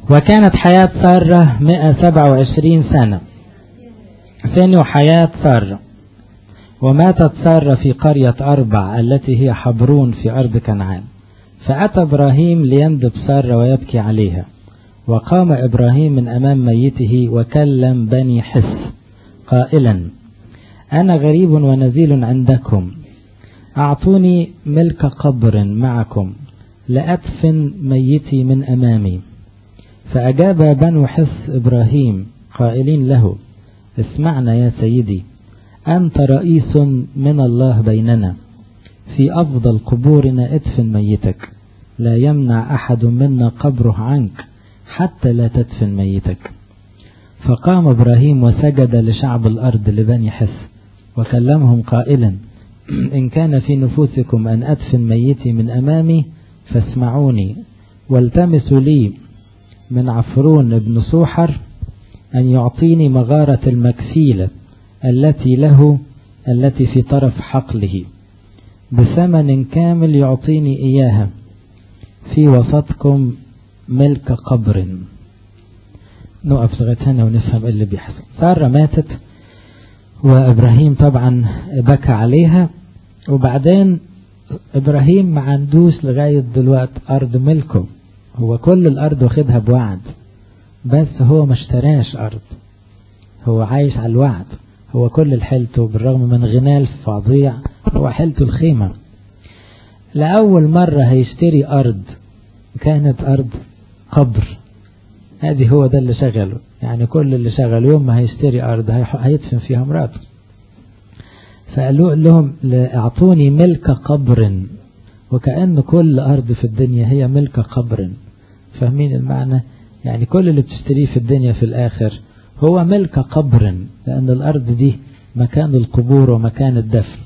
وكانت حياة سارة 127 سنة ثاني حياة سارة وماتت سارة في قرية أربع التي هي حبرون في أرض كنعان فأتى إبراهيم ليندب سارة ويبكي عليها وقام إبراهيم من أمام ميته وكلم بني حس قائلا أنا غريب ونزيل عندكم أعطوني ملك قبر معكم لأدفن ميتي من أمامي فأجاب بنو حس إبراهيم قائلين له اسمعنا يا سيدي أنت رئيس من الله بيننا في أفضل قبورنا ادفن ميتك لا يمنع أحد منا قبره عنك حتى لا تدفن ميتك فقام إبراهيم وسجد لشعب الأرض لبني حس وكلمهم قائلا إن كان في نفوسكم أن أدفن ميتي من أمامي فاسمعوني والتمسوا لي من عفرون بن سوحر أن يعطيني مغارة المكفيلة التي له التي في طرف حقله بثمن كامل يعطيني إياها في وسطكم ملك قبر نقف لغاية هنا ونفهم ايه اللي بيحصل سارة ماتت وإبراهيم طبعا بكى عليها وبعدين إبراهيم ما عندوش لغاية دلوقت أرض ملكه هو كل الأرض واخدها بوعد بس هو ما اشتراش أرض هو عايش على الوعد هو كل الحلته بالرغم من غنال فظيع هو حلته الخيمة لأول مرة هيشتري أرض كانت أرض قبر هذه هو ده اللي شغله يعني كل اللي شغله يوم ما هيشتري أرض هيدفن فيها مراته فقالوا لهم اعطوني ملك قبر وكأن كل أرض في الدنيا هي ملك قبر فاهمين المعنى يعني كل اللي بتشتريه في الدنيا في الآخر هو ملك قبر لأن الأرض دي مكان القبور ومكان الدفن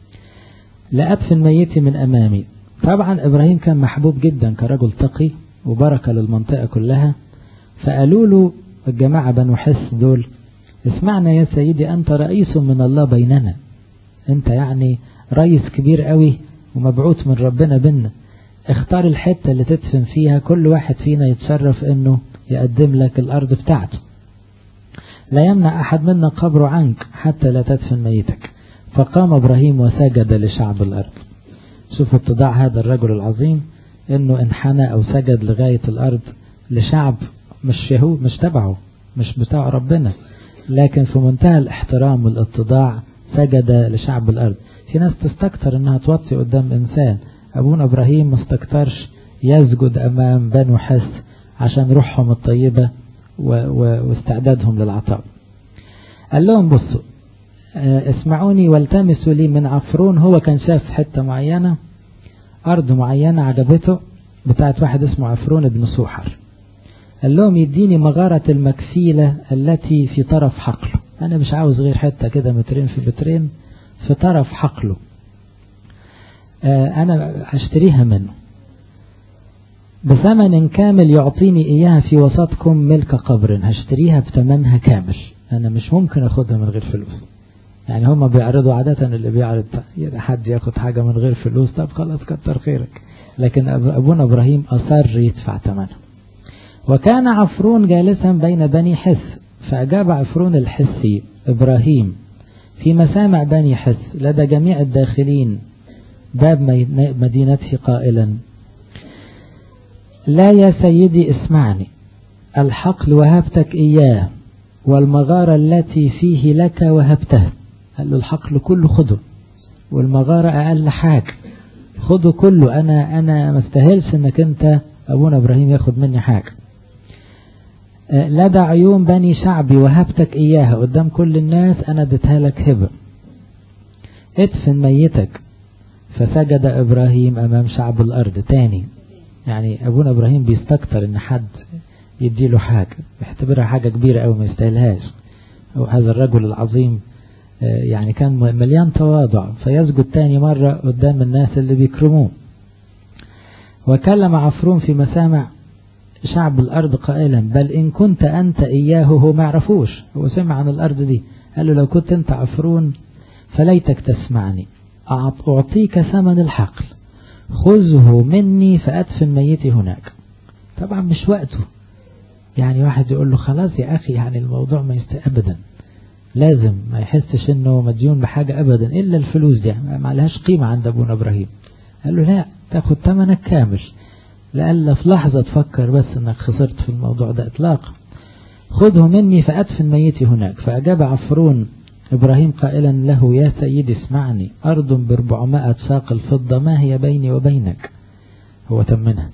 لأدفن ميتي من أمامي طبعا إبراهيم كان محبوب جدا كرجل تقي وبركة للمنطقة كلها فقالوا له الجماعة بنو حس دول اسمعنا يا سيدي أنت رئيس من الله بيننا أنت يعني رئيس كبير قوي ومبعوث من ربنا بينا اختار الحتة اللي تدفن فيها كل واحد فينا يتشرف انه يقدم لك الارض بتاعته لا يمنع احد منا قبره عنك حتى لا تدفن ميتك فقام ابراهيم وسجد لشعب الارض شوف اتضاع هذا الرجل العظيم انه انحنى او سجد لغاية الارض لشعب مش يهود مش تبعه مش بتاع ربنا لكن في منتهى الاحترام والاتضاع سجد لشعب الارض في ناس تستكتر انها توطي قدام انسان ابونا ابراهيم ما استكترش يسجد امام بنو حس عشان روحهم الطيبة واستعدادهم للعطاء قال لهم بصوا اسمعوني والتمسوا لي من عفرون هو كان شاف حتة معينة ارض معينة عجبته بتاعت واحد اسمه عفرون بن سوحر قال لهم يديني مغارة المكفيلة التي في طرف حقله انا مش عاوز غير حتة كده مترين في مترين في طرف حقله أنا هشتريها منه بثمن كامل يعطيني إياها في وسطكم ملك قبر هشتريها بثمنها كامل أنا مش ممكن أخدها من غير فلوس يعني هم بيعرضوا عادة اللي بيعرض حد ياخد حاجة من غير فلوس طب خلاص كتر خيرك لكن أبونا إبراهيم أصر يدفع ثمنها وكان عفرون جالسا بين بني حس فأجاب عفرون الحسي إبراهيم في مسامع بني حس لدى جميع الداخلين باب مدينته قائلا لا يا سيدي اسمعني الحقل وهبتك إياه والمغارة التي فيه لك وهبته قال له الحقل كله خده والمغارة أقل حاجة خده كله أنا أنا ما استاهلش إنك أنت أبونا إبراهيم ياخد مني حاجة لدى عيون بني شعبي وهبتك إياها قدام كل الناس أنا اديتها لك هبة ادفن ميتك فسجد إبراهيم أمام شعب الأرض تاني يعني أبونا إبراهيم بيستكتر إن حد يديله حاجة بيعتبرها حاجة كبيرة أو ما يستاهلهاش هذا الرجل العظيم يعني كان مليان تواضع فيسجد تاني مرة قدام الناس اللي بيكرموه وكلم عفرون في مسامع شعب الأرض قائلا بل إن كنت أنت إياه هو ما يعرفوش هو سمع عن الأرض دي قال له لو كنت أنت عفرون فليتك تسمعني أعطيك ثمن الحقل خذه مني فأدفن ميتي هناك طبعا مش وقته يعني واحد يقول له خلاص يا أخي يعني الموضوع ما يست أبدا لازم ما يحسش انه مديون بحاجة ابدا الا الفلوس دي ما لهاش قيمة عند ابونا ابراهيم قال له لا تاخد ثمنك كامل لألا في لحظة تفكر بس انك خسرت في الموضوع ده اطلاقا خذه مني فأدفن ميتي هناك فأجاب عفرون إبراهيم قائلا له يا سيدي اسمعني أرض بربعمائة ساق الفضة ما هي بيني وبينك هو تمنها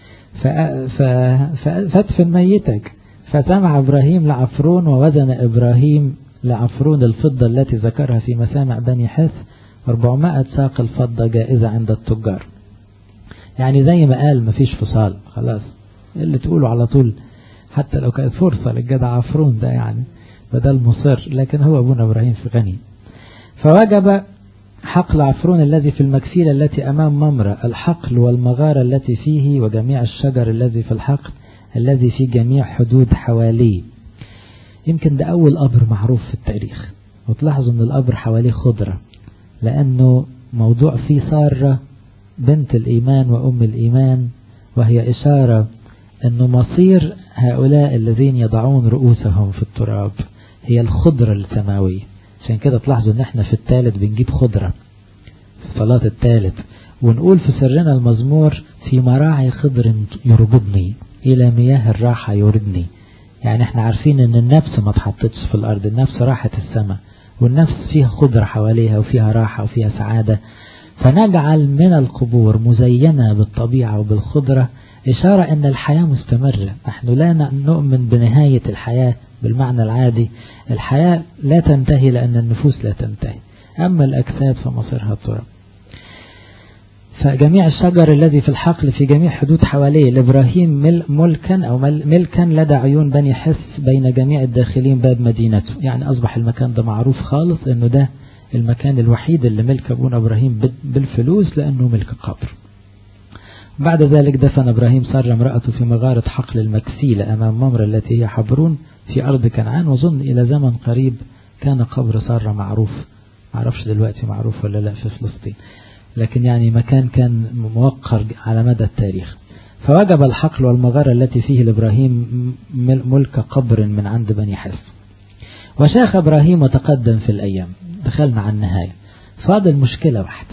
فادفن ميتك فسمع إبراهيم لعفرون ووزن إبراهيم لعفرون الفضة التي ذكرها في مسامع بني حث 400 ساق الفضة جائزة عند التجار يعني زي ما قال مفيش فصال خلاص اللي تقوله على طول حتى لو كانت فرصة للجدع عفرون ده يعني بدل مصر لكن هو أبونا إبراهيم في غني فوجب حقل عفرون الذي في المكسيلة التي أمام ممرة الحقل والمغارة التي فيه وجميع الشجر الذي في الحقل الذي في جميع حدود حواليه يمكن ده أول قبر معروف في التاريخ وتلاحظوا أن القبر حواليه خضرة لأنه موضوع فيه سارة بنت الإيمان وأم الإيمان وهي إشارة أنه مصير هؤلاء الذين يضعون رؤوسهم في التراب هي الخضرة السماوية عشان كده تلاحظوا ان احنا في الثالث بنجيب خضرة في صلاة الثالث ونقول في سرنا المزمور في مراعي خضر يربضني إلى مياه الراحة يردني يعني احنا عارفين ان النفس ما اتحطتش في الارض النفس راحت السماء والنفس فيها خضرة حواليها وفيها راحة وفيها سعادة فنجعل من القبور مزينة بالطبيعة وبالخضرة إشارة أن الحياة مستمرة نحن لا نؤمن بنهاية الحياة بالمعنى العادي الحياة لا تنتهي لأن النفوس لا تنتهي أما الأجساد فمصيرها التراب فجميع الشجر الذي في الحقل في جميع حدود حواليه لإبراهيم ملكا أو ملكا لدى عيون بني حس بين جميع الداخلين باب مدينته يعني أصبح المكان ده معروف خالص أنه ده المكان الوحيد اللي ملك أبونا إبراهيم بالفلوس لأنه ملك قبر بعد ذلك دفن إبراهيم سار امرأته في مغارة حقل المكسيلة أمام ممر التي هي حبرون في أرض كنعان وظن إلى زمن قريب كان قبر سارة معروف معرفش دلوقتي معروف ولا لا في فلسطين لكن يعني مكان كان موقر على مدى التاريخ فوجب الحقل والمغارة التي فيه لإبراهيم ملك قبر من عند بني حس وشاخ إبراهيم وتقدم في الأيام دخلنا على النهاية فاضل مشكلة واحدة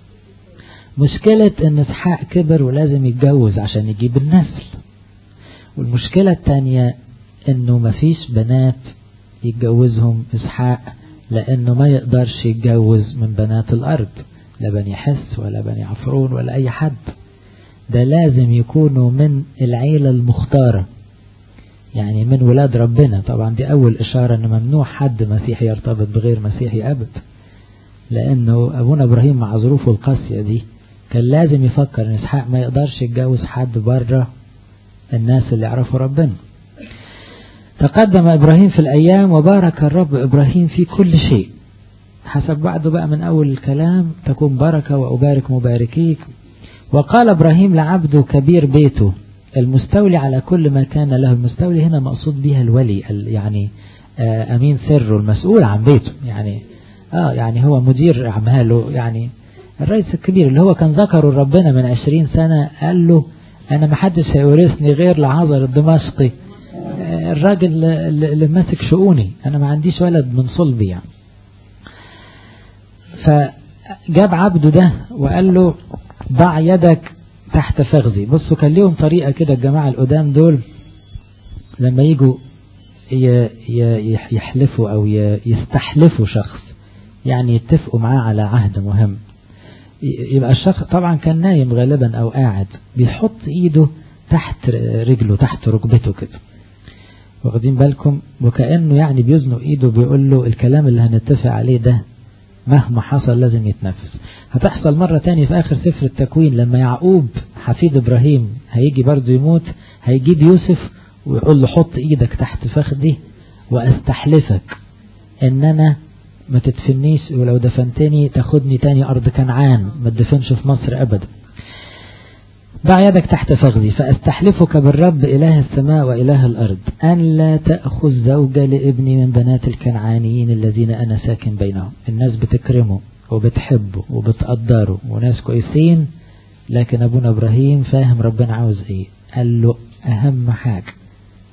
مشكلة ان اسحاق كبر ولازم يتجوز عشان يجيب النسل والمشكلة التانية انه مفيش بنات يتجوزهم اسحاق لانه ما يقدرش يتجوز من بنات الارض لا بني حس ولا بني عفرون ولا اي حد ده لازم يكونوا من العيلة المختارة يعني من ولاد ربنا طبعا دي اول اشارة ان ممنوع حد مسيحي يرتبط بغير مسيحي ابدا لانه ابونا ابراهيم مع ظروفه القاسية دي كان لازم يفكر ان اسحاق ما يقدرش يتجوز حد بره الناس اللي يعرفوا ربنا تقدم ابراهيم في الايام وبارك الرب ابراهيم في كل شيء حسب بعده بقى من اول الكلام تكون بركة وابارك مباركيك وقال ابراهيم لعبده كبير بيته المستولي على كل ما كان له المستولي هنا مقصود بها الولي يعني امين سره المسؤول عن بيته يعني اه يعني هو مدير اعماله يعني الرئيس الكبير اللي هو كان ذكره ربنا من عشرين سنة قال له أنا ما حدش هيورثني غير لعذر الدمشقي الراجل اللي ماسك شؤوني أنا ما عنديش ولد من صلبي يعني فجاب عبده ده وقال له ضع يدك تحت فخذي بصوا كان ليهم طريقة كده الجماعة القدام دول لما يجوا يحلفوا أو يستحلفوا شخص يعني يتفقوا معاه على عهد مهم يبقى الشخص طبعا كان نايم غالبا او قاعد بيحط ايده تحت رجله تحت ركبته كده واخدين بالكم وكأنه يعني بيزنق ايده بيقول له الكلام اللي هنتفق عليه ده مهما حصل لازم يتنفذ هتحصل مرة تانية في اخر سفر التكوين لما يعقوب حفيد ابراهيم هيجي برضه يموت هيجيب يوسف ويقول له حط ايدك تحت فخدي واستحلفك ان انا ما تدفنيش ولو دفنتني تاخدني تاني أرض كنعان ما تدفنش في مصر أبدا ضع يدك تحت فخذي فأستحلفك بالرب إله السماء وإله الأرض أن لا تأخذ زوجة لابني من بنات الكنعانيين الذين أنا ساكن بينهم الناس بتكرمه وبتحبه وبتقدره وناس كويسين لكن أبونا إبراهيم فاهم ربنا عاوز إيه قال له أهم حاجة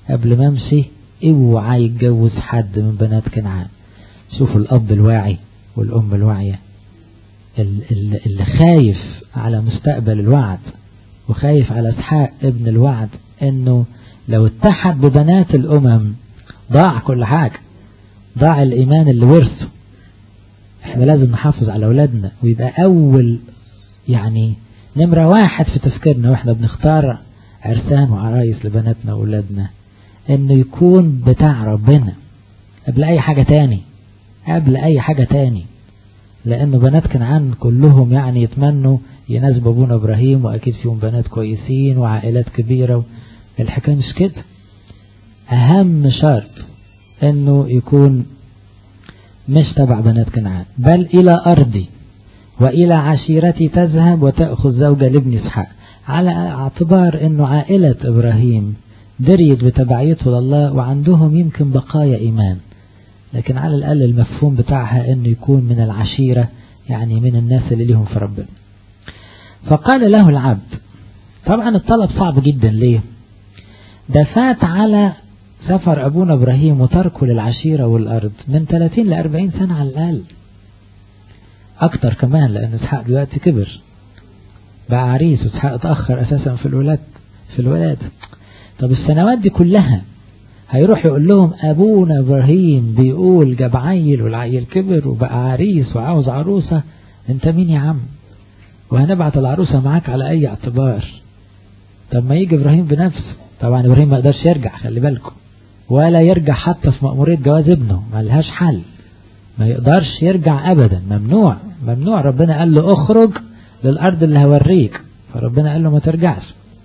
قبل ما امشي اوعى يتجوز حد من بنات كنعان شوفوا الاب الواعي والام الواعية اللي خايف على مستقبل الوعد وخايف على اسحاق ابن الوعد انه لو اتحد ببنات الامم ضاع كل حاجة ضاع الايمان اللي ورثه احنا لازم نحافظ على اولادنا ويبقى اول يعني نمرة واحد في تفكيرنا واحنا بنختار عرسان وعرايس لبناتنا واولادنا انه يكون بتاع ربنا قبل اي حاجة تاني قبل اي حاجة تاني لانه بنات كنعان كلهم يعني يتمنوا يناسبوا ابونا ابراهيم واكيد فيهم بنات كويسين وعائلات كبيرة الحكاية مش كده اهم شرط انه يكون مش تبع بنات كنعان بل الى ارضي والى عشيرتي تذهب وتأخذ زوجة لابن اسحاق على اعتبار انه عائلة ابراهيم دريت بتبعيته لله وعندهم يمكن بقايا ايمان لكن على الاقل المفهوم بتاعها انه يكون من العشيرة يعني من الناس اللي ليهم في ربنا فقال له العبد طبعا الطلب صعب جدا ليه ده فات على سفر أبونا إبراهيم وتركه للعشيرة والأرض من 30 ل 40 سنة على الأقل أكتر كمان لأن إسحاق دلوقتي كبر بقى عريس وإسحاق اتأخر أساسا في الولاد في الولاد طب السنوات دي كلها هيروح يقول لهم أبونا إبراهيم بيقول جاب عيل والعيل كبر وبقى عريس وعاوز عروسة أنت مين يا عم وهنبعت العروسة معاك على أي اعتبار طب ما يجي إبراهيم بنفسه طبعا إبراهيم ما قدرش يرجع خلي بالكم ولا يرجع حتى في مأمورية جواز ابنه ما لهاش حل ما يقدرش يرجع أبدا ممنوع ممنوع ربنا قال له اخرج للأرض اللي هوريك فربنا قال له ما ترجعش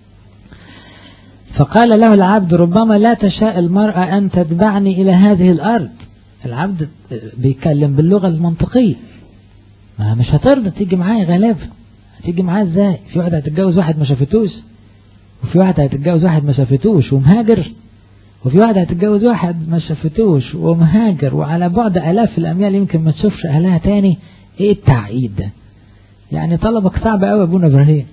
فقال له العبد ربما لا تشاء المرأة أن تتبعني إلى هذه الأرض العبد بيتكلم باللغة المنطقية ما مش هترضى تيجي معايا غلابة هتيجي معايا ازاي في واحدة هتتجوز واحد ما شافتوش وفي واحدة هتتجوز واحد ما شافتوش ومهاجر وفي واحدة هتتجوز واحد ما شافتوش ومهاجر وعلى بعد آلاف الأميال يمكن ما تشوفش أهلها تاني ايه التعقيد ده يعني طلبك صعب قوي ابونا ابراهيم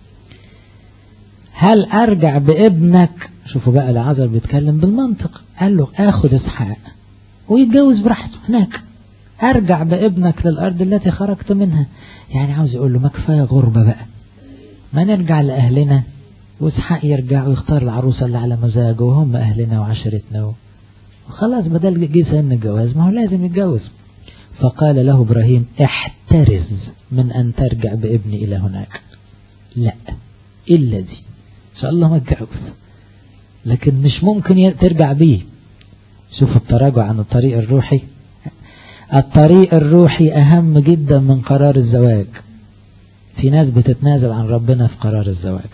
هل ارجع بابنك شوفوا بقى العذر بيتكلم بالمنطق قال له اخد اسحاق ويتجوز براحته هناك ارجع بابنك للارض التي خرجت منها يعني عاوز يقول له ما كفايه غربه بقى ما نرجع لاهلنا واسحاق يرجع ويختار العروسه اللي على مزاجه وهم اهلنا وعشرتنا وخلاص بدل جه سن الجواز ما هو لازم يتجوز فقال له ابراهيم احترز من ان ترجع بابني الى هناك لا الا دي ان شاء الله ما اتجوز لكن مش ممكن ترجع بيه شوف التراجع عن الطريق الروحي الطريق الروحي أهم جدا من قرار الزواج في ناس بتتنازل عن ربنا في قرار الزواج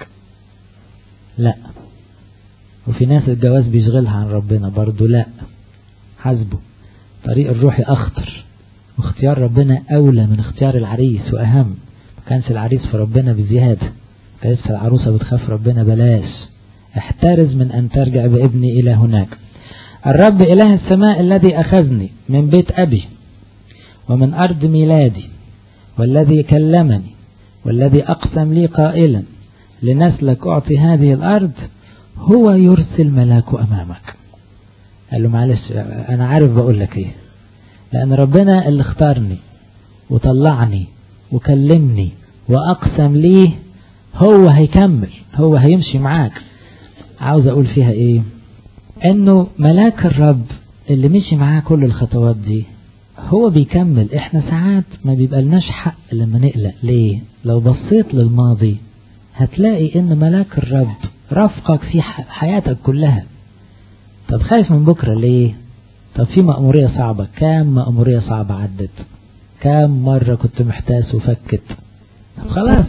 لا وفي ناس الجواز بيشغلها عن ربنا برضو لا حسبه الطريق الروحي أخطر واختيار ربنا أولى من اختيار العريس وأهم ما كانش العريس في ربنا بزيادة كانت العروسة بتخاف ربنا بلاش احترز من أن ترجع بابني إلى هناك الرب إله السماء الذي أخذني من بيت أبي ومن أرض ميلادي والذي كلمني والذي أقسم لي قائلا لنسلك أعطي هذه الأرض هو يرسل ملاك أمامك قال له معلش أنا عارف بقول لك إيه لأن ربنا اللي اختارني وطلعني وكلمني وأقسم لي هو هيكمل هو هيمشي معاك عاوز أقول فيها إيه انه ملاك الرب اللي مشي معاه كل الخطوات دي هو بيكمل احنا ساعات ما بيبقى لناش حق لما نقلق ليه لو بصيت للماضي هتلاقي ان ملاك الرب رافقك في حياتك كلها طب خايف من بكرة ليه طب في مأمورية صعبة كام مأمورية صعبة عدت كام مرة كنت محتاس وفكت طب خلاص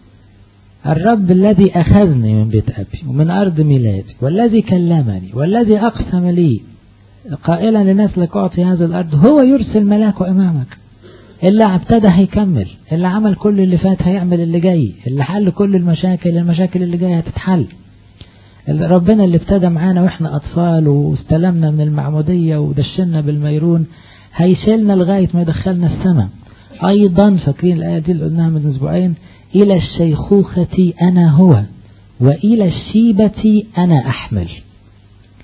الرب الذي أخذني من بيت أبي ومن أرض ميلادي والذي كلمني والذي أقسم لي قائلا لنسلك أعطي هذا الأرض هو يرسل ملاك أمامك اللي ابتدى هيكمل اللي عمل كل اللي فات هيعمل اللي جاي اللي حل كل المشاكل المشاكل اللي جاية هتتحل ربنا اللي ابتدى معانا واحنا أطفال واستلمنا من المعمودية ودشنا بالميرون هيشيلنا لغاية ما يدخلنا السماء أيضا فاكرين الآية دي اللي قلناها من أسبوعين إلى الشيخوخة أنا هو وإلى الشيبة أنا أحمل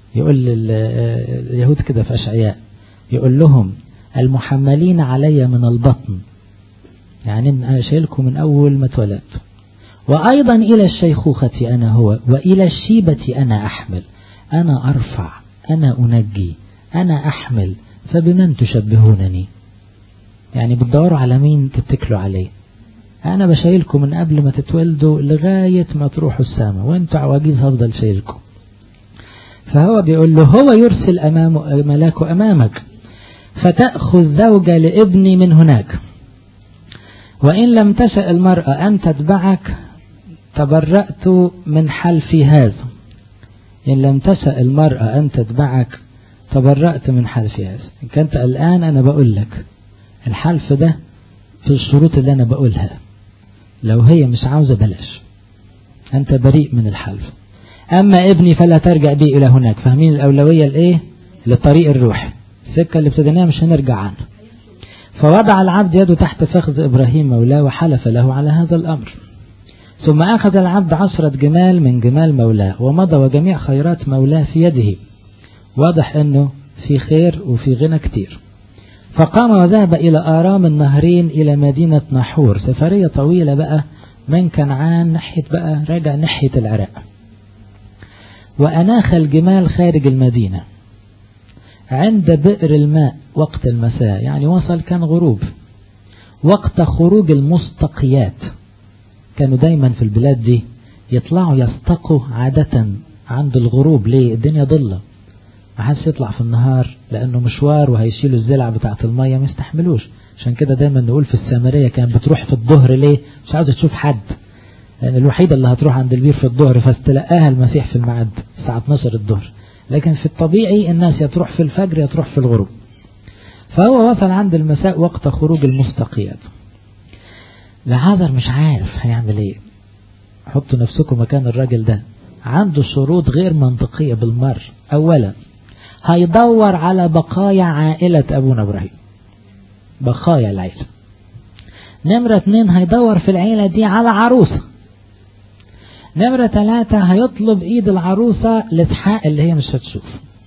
يقول اليهود كده في أشعياء يقول لهم المحملين علي من البطن يعني أنا شايلكم من أول ما اتولدت وأيضا إلى الشيخوخة أنا هو وإلى الشيبة أنا أحمل أنا أرفع أنا أنجي أنا أحمل فبمن تشبهونني يعني بتدوروا على مين تتكلوا عليه أنا بشايلكم من قبل ما تتولدوا لغاية ما تروحوا السماء وانتوا عواجيز هفضل شايلكم فهو بيقول له هو يرسل أمام ملاكه أمامك فتأخذ زوجة لابني من هناك وإن لم تشأ المرأة أن تتبعك تبرأت من حلفي هذا إن لم تشأ المرأة أن تتبعك تبرأت من حلفي هذا إن كنت الآن أنا بقول لك الحلف ده في الشروط اللي أنا بقولها لو هي مش عاوزة بلاش أنت بريء من الحلف أما ابني فلا ترجع بي إلى هناك فاهمين الأولوية الإيه للطريق الروحي السكة اللي ابتديناها مش هنرجع عنها فوضع العبد يده تحت فخذ إبراهيم مولاه وحلف له على هذا الأمر ثم أخذ العبد عشرة جمال من جمال مولاه ومضى وجميع خيرات مولاه في يده واضح أنه في خير وفي غنى كتير فقام وذهب إلى آرام النهرين إلى مدينة نحور سفرية طويلة بقى من كنعان ناحية بقى راجع ناحية العراق وأناخ الجمال خارج المدينة عند بئر الماء وقت المساء يعني وصل كان غروب وقت خروج المستقيات كانوا دايما في البلاد دي يطلعوا يستقوا عادة عند الغروب ليه الدنيا ضلة ما حدش يطلع في النهار لأنه مشوار وهيشيلوا الزلع بتاعة المية ما يستحملوش عشان كده دايما نقول في السامرية كان بتروح في الظهر ليه مش عاوزة تشوف حد لأن الوحيدة اللي هتروح عند البير في الظهر فاستلقاها المسيح في الميعاد الساعة 12 الظهر لكن في الطبيعي الناس يتروح في الفجر يتروح في الغروب فهو وصل عند المساء وقت خروج المستقيات لعذر مش عارف هيعمل ايه حطوا نفسكم مكان الراجل ده عنده شروط غير منطقية بالمر اولا هيدور على بقايا عائلة ابونا ابراهيم بقايا العيلة نمرة اتنين هيدور في العيلة دي على عروسة نمرة ثلاثة هيطلب ايد العروسة لاسحاق اللي هي مش هتشوف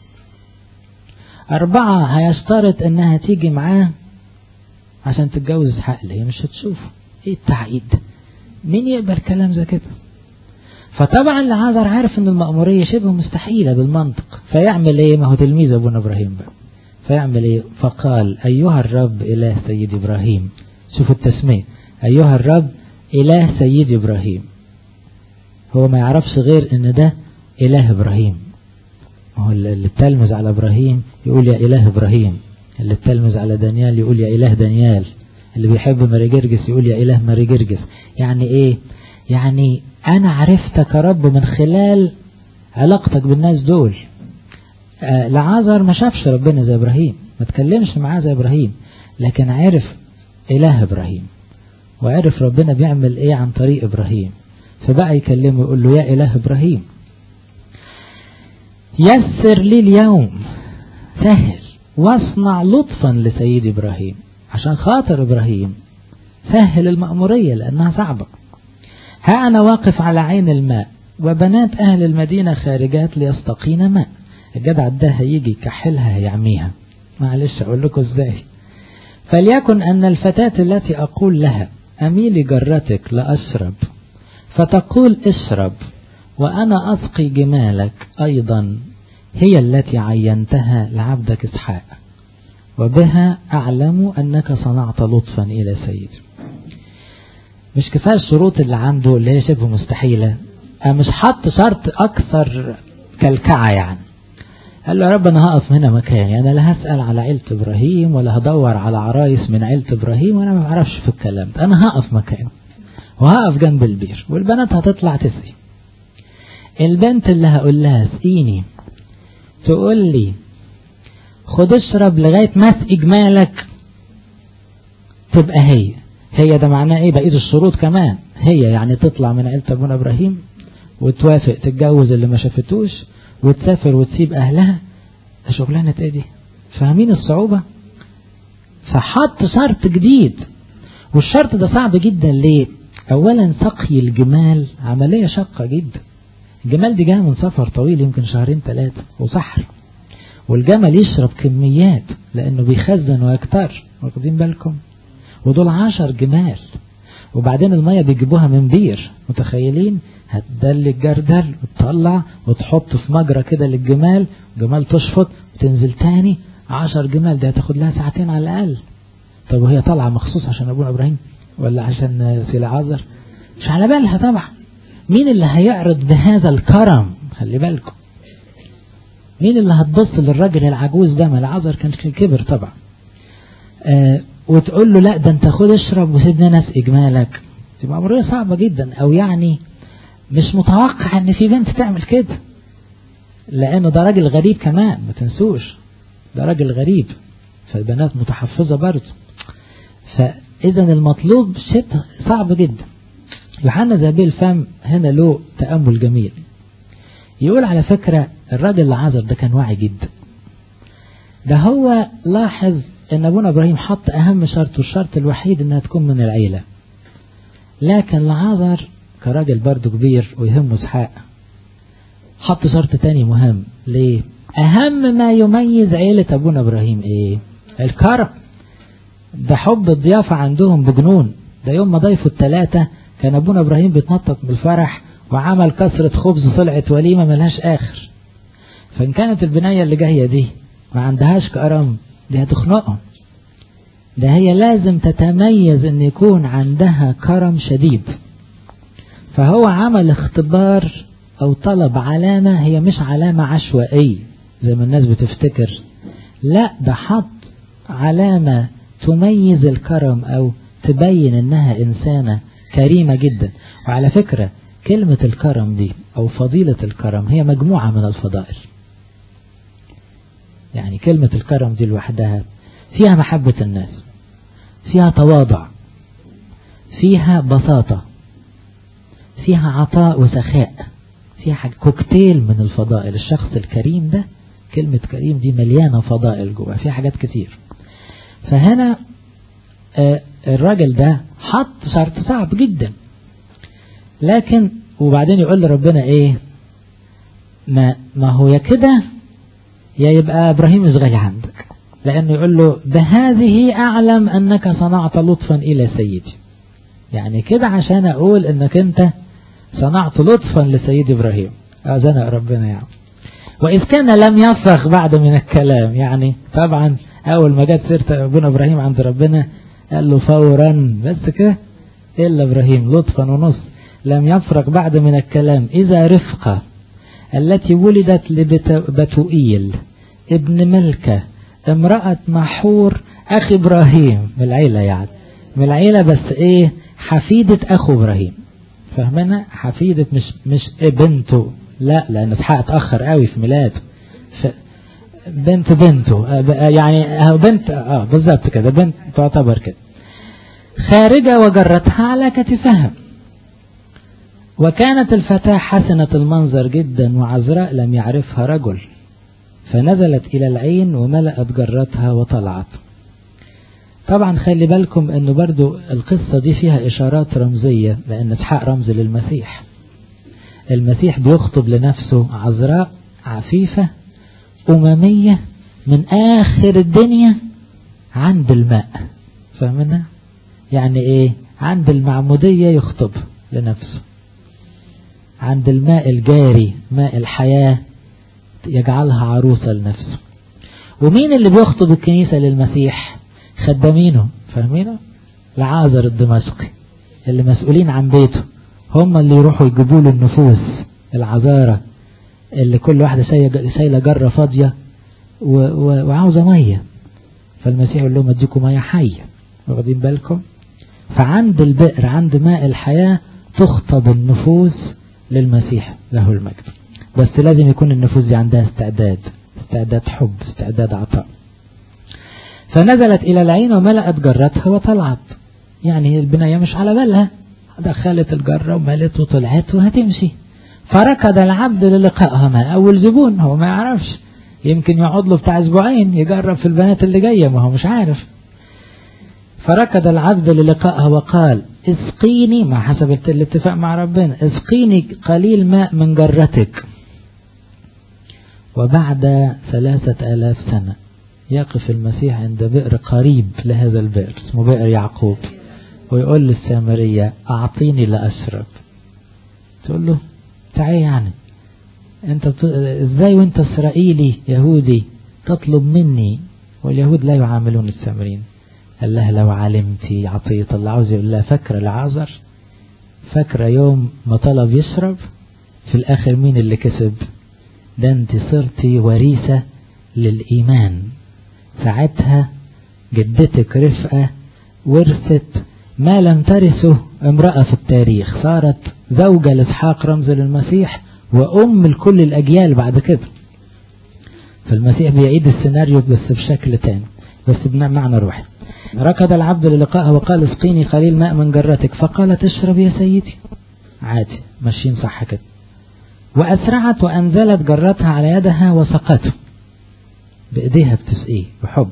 أربعة هيشترط انها تيجي معاه عشان تتجوز اسحاق اللي هي مش هتشوف ايه التعقيد مين يقبل كلام زي كده فطبعا العذر عارف ان المأمورية شبه مستحيلة بالمنطق فيعمل ايه ما هو تلميذ ابونا ابراهيم بقى فيعمل ايه فقال ايها الرب اله سيد ابراهيم شوفوا التسمية ايها الرب اله سيد ابراهيم هو ما يعرفش غير ان ده اله ابراهيم هو اللي التلمذ على ابراهيم يقول يا اله ابراهيم اللي التلمذ على دانيال يقول يا اله دانيال اللي بيحب ماري جرجس يقول يا اله ماري جرجس يعني ايه يعني انا عرفتك يا رب من خلال علاقتك بالناس دول آه لعازر ما شافش ربنا زي ابراهيم ما تكلمش معاه زي ابراهيم لكن عرف اله ابراهيم وعرف ربنا بيعمل ايه عن طريق ابراهيم فبقى يكلمه يقول له يا اله ابراهيم يسر لي اليوم سهل واصنع لطفا لسيد ابراهيم عشان خاطر ابراهيم سهل المأمورية لانها صعبة ها انا واقف على عين الماء وبنات اهل المدينة خارجات ليستقين ماء الجدع ده هيجي يكحلها هيعميها معلش اقول لكم ازاي فليكن ان الفتاة التي اقول لها اميلي جرتك لاشرب فتقول اشرب وانا اسقي جمالك ايضا هي التي عينتها لعبدك اسحاق وبها اعلم انك صنعت لطفا الى سيدي مش كفايه الشروط اللي عنده اللي هي شبه مستحيله مش حط شرط اكثر كلكعه يعني قال له يا رب انا هقف هنا مكاني انا لا هسال على عيله ابراهيم ولا هدور على عرايس من عيله ابراهيم وانا ما بعرفش في الكلام ده انا هقف مكاني وهقف جنب البير والبنات هتطلع تسقي البنت اللي هقول لها اسقيني تقول لي خد اشرب لغايه ما اسقي جمالك تبقى هي هي ده معناه ايه بقيه الشروط كمان هي يعني تطلع من عيله ابونا ابراهيم وتوافق تتجوز اللي ما شافتوش وتسافر وتسيب اهلها ده شغلانه ايه دي فاهمين الصعوبه فحط شرط جديد والشرط ده صعب جدا ليه اولا سقي الجمال عمليه شاقه جدا الجمال دي جايه من سفر طويل يمكن شهرين ثلاثة وصحر والجمل يشرب كميات لانه بيخزن ويكتر واخدين بالكم ودول عشر جمال وبعدين المية بيجيبوها من بير متخيلين هتدلك جردل وتطلع وتحط في مجرى كده للجمال جمال تشفط وتنزل تاني عشر جمال دي هتاخد لها ساعتين على الأقل طب وهي طالعة مخصوص عشان أبونا إبراهيم ولا عشان سيل عازر مش على بالها طبعا مين اللي هيعرض بهذا الكرم خلي بالكم مين اللي هتبص للراجل العجوز ده ما العذر كان كبر طبعا آه وتقول له لا ده انت خد اشرب وسيبني انا اسقي جمالك تبقى امريه صعبه جدا او يعني مش متوقع ان في بنت تعمل كده لانه ده راجل غريب كمان ما تنسوش ده راجل غريب فالبنات متحفظه برضه فاذا المطلوب شبه صعب جدا يوحنا ذهبي الفم هنا له تامل جميل يقول على فكره الراجل العذر ده كان واعي جدا ده هو لاحظ ان ابونا ابراهيم حط اهم شرط والشرط الوحيد انها تكون من العيله لكن العذر كراجل برضه كبير ويهمه اسحاق حط شرط تاني مهم ليه اهم ما يميز عيلة ابونا ابراهيم ايه الكرم ده حب الضيافة عندهم بجنون ده يوم ما ضيفوا التلاتة كان ابونا ابراهيم بيتنطط بالفرح وعمل كسرة خبز طلعت وليمة ملهاش اخر فان كانت البناية اللي جاية دي ما عندهاش كرم دي هتخنقهم ده هي لازم تتميز ان يكون عندها كرم شديد فهو عمل اختبار او طلب علامة هي مش علامة عشوائية زي ما الناس بتفتكر لا ده حط علامة تميز الكرم او تبين انها انسانة كريمة جدا وعلى فكرة كلمة الكرم دي او فضيلة الكرم هي مجموعة من الفضائل يعني كلمة الكرم دي لوحدها فيها محبة الناس فيها تواضع فيها بساطة فيها عطاء وسخاء فيها حاجة كوكتيل من الفضائل الشخص الكريم ده كلمة كريم دي مليانة فضائل جوا فيها حاجات كتير فهنا آه الراجل ده حط شرط صعب جدا لكن وبعدين يقول لربنا ايه ما, ما هو يا كده يا يبقى ابراهيم مش غالي عندك لانه يقول له بهذه اعلم انك صنعت لطفا الى سيدي يعني كده عشان اقول انك انت صنعت لطفا لسيد ابراهيم اذنق ربنا يعني واذ كان لم يفرغ بعد من الكلام يعني طبعا اول ما جت سيره ابونا ابراهيم عند ربنا قال له فورا بس كده الا ابراهيم لطفا ونص لم يفرغ بعد من الكلام اذا رفقه التي ولدت لبتوئيل ابن ملكة امرأة محور أخي إبراهيم من العيلة يعني من العيلة بس إيه حفيدة أخو إبراهيم فاهمنا حفيدة مش مش بنته لا لأن إسحاق اتأخر قوي في ميلاده بنت بنته يعني بنت اه بالظبط كده بنت تعتبر كده خارجة وجرتها على كتفها وكانت الفتاة حسنة المنظر جدا وعذراء لم يعرفها رجل فنزلت إلى العين وملأت جرتها وطلعت طبعا خلي بالكم انه برضو القصة دي فيها اشارات رمزية لان اسحاق رمز للمسيح المسيح بيخطب لنفسه عذراء عفيفة أممية من آخر الدنيا عند الماء فاهمنا يعني ايه عند المعمودية يخطب لنفسه عند الماء الجاري ماء الحياة يجعلها عروسة لنفسه ومين اللي بيخطب الكنيسة للمسيح خدامينه فاهمينه العازر الدمشقي اللي مسؤولين عن بيته هم اللي يروحوا يجيبوا له النفوس العذارة اللي كل واحدة شايلة جرة فاضية وعاوزة مية فالمسيح يقول لهم اديكم مية حية واخدين بالكم فعند البئر عند ماء الحياة تخطب النفوس للمسيح له المجد بس لازم يكون النفوس دي عندها استعداد استعداد حب استعداد عطاء فنزلت إلى العين وملأت جرتها وطلعت يعني البناية مش على بالها دخلت الجرة وملت وطلعت وهتمشي فركض العبد للقائها ما أول زبون هو ما يعرفش يمكن يقعد له بتاع اسبوعين يجرب في البنات اللي جاية ما هو مش عارف فركض العبد للقائها وقال اسقيني مع حسب الاتفاق مع ربنا اسقيني قليل ماء من جرتك وبعد ثلاثة آلاف سنة يقف المسيح عند بئر قريب لهذا البئر اسمه بئر يعقوب ويقول للسامرية أعطيني لأشرب تقول له تعالى يعني انت بت... ازاي وانت اسرائيلي يهودي تطلب مني واليهود لا يعاملون السامرين قال لها لو علمتي عطية الله عاوز يقول لها فاكرة العذر فاكرة يوم ما طلب يشرب في الآخر مين اللي كسب ده انت صرتي وريثة للإيمان ساعتها جدتك رفقة ورثت ما لم ترثه امرأة في التاريخ صارت زوجة لإسحاق رمز للمسيح وأم لكل الأجيال بعد كده فالمسيح بيعيد السيناريو بس بشكل تاني بس بمعنى روحي ركض العبد للقائها وقال اسقيني قليل ماء من جرتك فقالت اشرب يا سيدي عادي ماشيين صح كده وأسرعت وأنزلت جرتها على يدها وسقته بإيديها بتسقيه بحب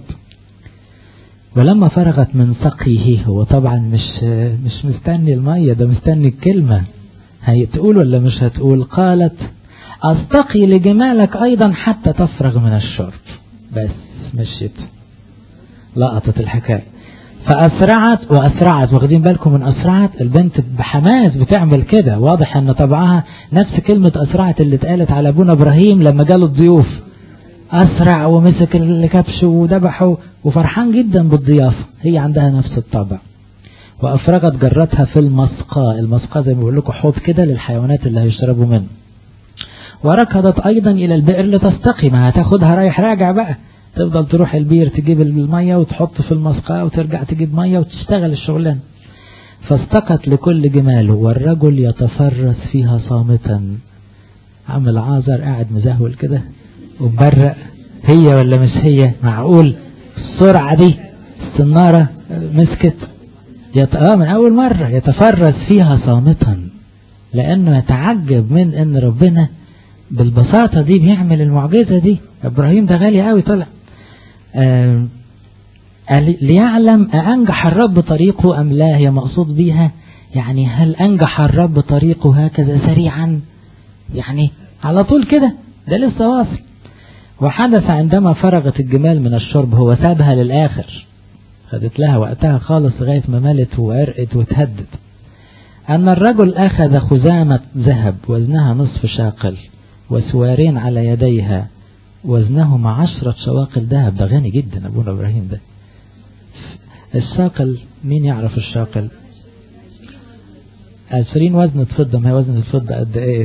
ولما فرغت من سقيه هو طبعا مش مش مستني المية ده مستني الكلمة هتقول ولا مش هتقول قالت أستقي لجمالك أيضا حتى تفرغ من الشرب بس مشيت لقطت الحكاية فأسرعت وأسرعت واخدين بالكم من أسرعت البنت بحماس بتعمل كده واضح أن طبعها نفس كلمة أسرعت اللي اتقالت على أبونا إبراهيم لما جاله الضيوف أسرع ومسك الكبش وذبحه وفرحان جدا بالضيافة هي عندها نفس الطبع وأفرغت جرتها في المسقى المسقى زي ما بقول لكم حوض كده للحيوانات اللي هيشربوا منه وركضت أيضا إلى البئر لتستقي ما هتاخدها رايح راجع بقى تفضل تروح البير تجيب المية وتحط في المسقى وترجع تجيب مية وتشتغل الشغلان فاستقت لكل جماله والرجل يتفرس فيها صامتا عم العازر قاعد مزهول كده ومبرق هي ولا مش هي معقول السرعة دي السنارة مسكت يت... آه من أول مرة يتفرس فيها صامتا لأنه يتعجب من أن ربنا بالبساطة دي بيعمل المعجزة دي إبراهيم ده غالي قوي طلع آه ليعلم أنجح الرب طريقه أم لا هي مقصود بيها يعني هل أنجح الرب طريقه هكذا سريعا يعني على طول كده ده لسه واصل وحدث عندما فرغت الجمال من الشرب هو سابها للآخر خدت لها وقتها خالص لغاية ما ملت وعرقت وتهدد أن الرجل أخذ خزامة ذهب وزنها نصف شاقل وسوارين على يديها وزنهما عشرة شواقل ذهب ده غني جدا أبونا إبراهيم ده الشاقل مين يعرف الشاقل عشرين وزنة فضة ما هي وزنة الفضة قد ايه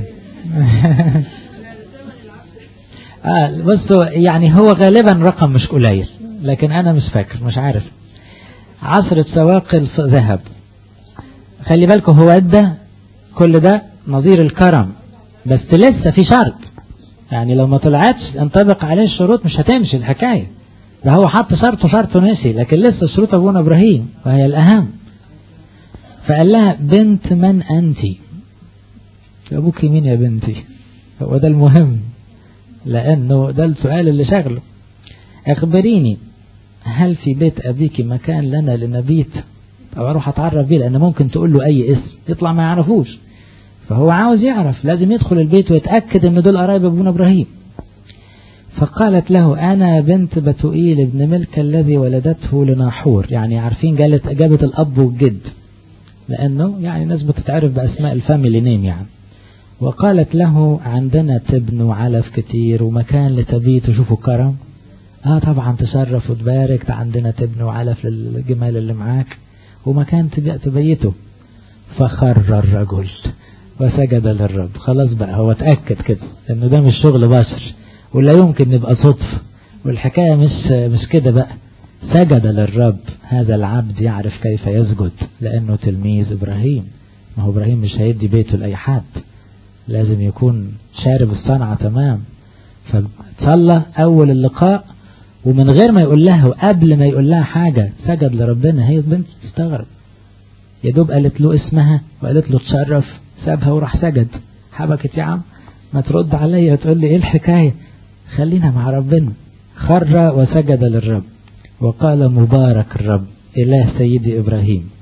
آه بصوا يعني هو غالبا رقم مش قليل لكن انا مش فاكر مش عارف عشرة سواقل ذهب خلي بالكم هو ادى كل ده نظير الكرم بس لسه في شرط يعني لو ما طلعتش انطبق عليه الشروط مش هتمشي الحكاية ده هو حط شرط وشرط ونسي لكن لسه شروط ابونا ابراهيم وهي الاهم فقال لها بنت من انت ابوك مين يا بنتي هو ده المهم لانه ده السؤال اللي شغله اخبريني هل في بيت ابيك مكان لنا لنبيت او اروح اتعرف بيه لان ممكن تقول له اي اسم يطلع ما يعرفوش فهو عاوز يعرف لازم يدخل البيت ويتأكد ان دول قرايب ابونا ابراهيم فقالت له انا بنت بتوئيل ابن ملك الذي ولدته لناحور يعني عارفين جالت جابت الاب والجد لانه يعني ناس بتتعرف باسماء الفاميلي نيم يعني وقالت له عندنا تبن وعلف كتير ومكان لتبيت وشوفوا كرم اه طبعا تشرف وتبارك عندنا تبن وعلف للجمال اللي معاك ومكان تبيته فخر الرجل وسجد للرب خلاص بقى هو اتأكد كده انه ده مش شغل بشر ولا يمكن نبقى صدفة والحكاية مش مش كده بقى سجد للرب هذا العبد يعرف كيف يسجد لأنه تلميذ إبراهيم ما هو إبراهيم مش هيدي بيته لأي حد لازم يكون شارب الصنعة تمام فصلى أول اللقاء ومن غير ما يقول لها وقبل ما يقول لها حاجة سجد لربنا هي البنت تستغرب يا دوب قالت له اسمها وقالت له تشرف سابها وراح سجد حبكت يا عم ما ترد عليا تقول لي ايه الحكاية خلينا مع ربنا خر وسجد للرب وقال مبارك الرب إله سيدي إبراهيم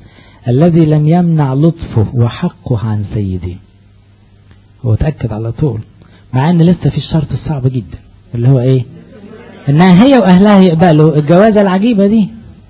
الذي لم يمنع لطفه وحقه عن سيدي هو تأكد على طول مع ان لسه في الشرط الصعب جدا اللي هو ايه انها هي واهلها يقبلوا الجوازة العجيبة دي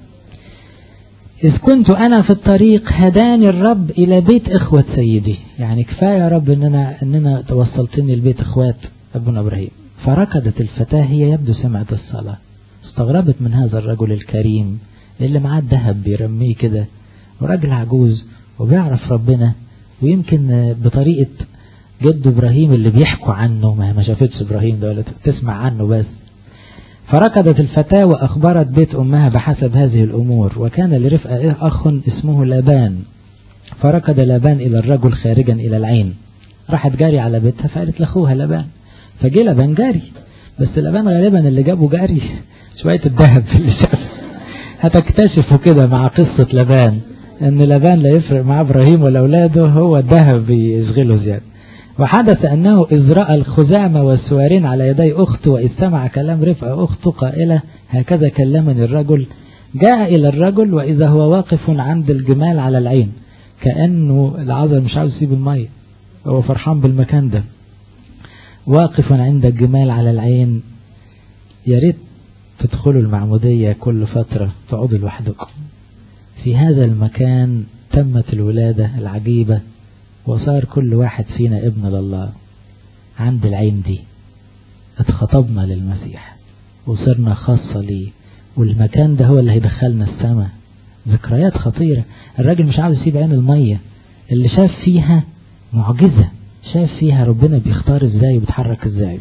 إذ كنت أنا في الطريق هداني الرب إلى بيت إخوة سيدي يعني كفاية يا رب إننا, إننا توصلتني لبيت إخوات أبونا إبراهيم فركضت الفتاة هي يبدو سمعت الصلاة استغربت من هذا الرجل الكريم اللي معاه الذهب بيرميه كده وراجل عجوز وبيعرف ربنا ويمكن بطريقة جد إبراهيم اللي بيحكوا عنه ما شافتش إبراهيم ده ولا تسمع عنه بس فركضت الفتاة وأخبرت بيت أمها بحسب هذه الأمور وكان لرفقة أخ اسمه لابان فركض لابان إلى الرجل خارجا إلى العين راحت جاري على بيتها فقالت لأخوها لابان فجي لابان جاري بس لابان غالبا اللي جابه جاري شوية الذهب اللي شاف هتكتشفوا كده مع قصة لابان ان لابان لا يفرق مع ابراهيم ولا اولاده هو الذهب بيشغله زيادة وحدث أنه إذ رأى الخزامة والسوارين على يدي أخته وإذ سمع كلام رفقة أخته قائلة هكذا كلمني الرجل جاء إلى الرجل وإذا هو واقف عند الجمال على العين كأنه العذر مش عاوز يسيب المية هو فرحان بالمكان ده واقف عند الجمال على العين يا ريت تدخلوا المعمودية كل فترة تقعدوا لوحدكم في هذا المكان تمت الولادة العجيبة وصار كل واحد فينا ابن لله عند العين دي اتخطبنا للمسيح وصرنا خاصة ليه والمكان ده هو اللي هيدخلنا السماء ذكريات خطيرة الراجل مش عاوز يسيب عين المية اللي شاف فيها معجزة شاف فيها ربنا بيختار ازاي وبيتحرك ازاي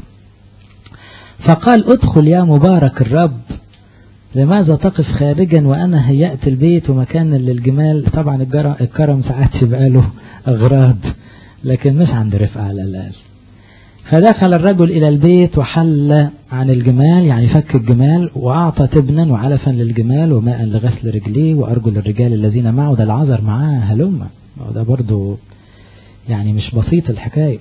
فقال ادخل يا مبارك الرب لماذا تقف خارجا وأنا هيأت البيت ومكان للجمال طبعا الكرم ساعات يبقى له أغراض لكن مش عند رفقة على الأقل فدخل الرجل إلى البيت وحل عن الجمال يعني فك الجمال وأعطى تبنا وعلفا للجمال وماء لغسل رجليه وأرجل الرجال الذين معه ده العذر معاه هلمة وده برضو يعني مش بسيط الحكاية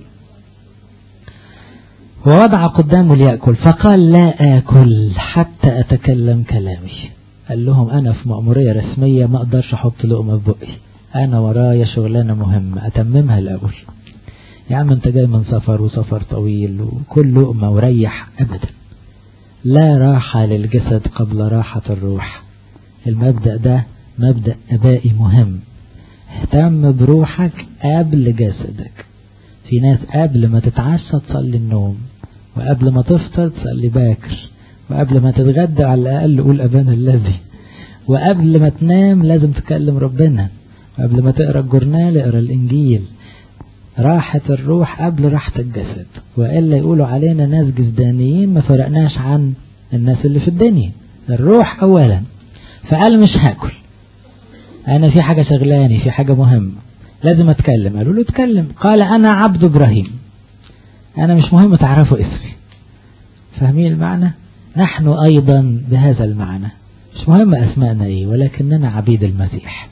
ووضع قدامه ليأكل فقال لا آكل حتى أتكلم كلامي قال لهم أنا في مأمورية رسمية ما أقدرش أحط لقمة في بقي أنا ورايا شغلانة مهمة أتممها الأول يا عم أنت جاي من سفر وسفر طويل وكل لقمة وريح أبدا لا راحة للجسد قبل راحة الروح المبدأ ده مبدأ أبائي مهم اهتم بروحك قبل جسدك في ناس قبل ما تتعشى تصلي النوم وقبل ما تفطر تصلي باكر وقبل ما تتغدى على الأقل قول أبانا الذي وقبل ما تنام لازم تكلم ربنا وقبل ما تقرأ الجورنال اقرأ الإنجيل راحة الروح قبل راحة الجسد وإلا يقولوا علينا ناس جسدانيين ما فرقناش عن الناس اللي في الدنيا الروح أولا فقال مش هاكل أنا في حاجة شغلاني في حاجة مهمة لازم أتكلم قالوا له اتكلم قال أنا عبد إبراهيم أنا مش مهم تعرفوا اسمي فاهمين المعنى نحن أيضا بهذا المعنى مش مهم أسماءنا إيه ولكننا عبيد المسيح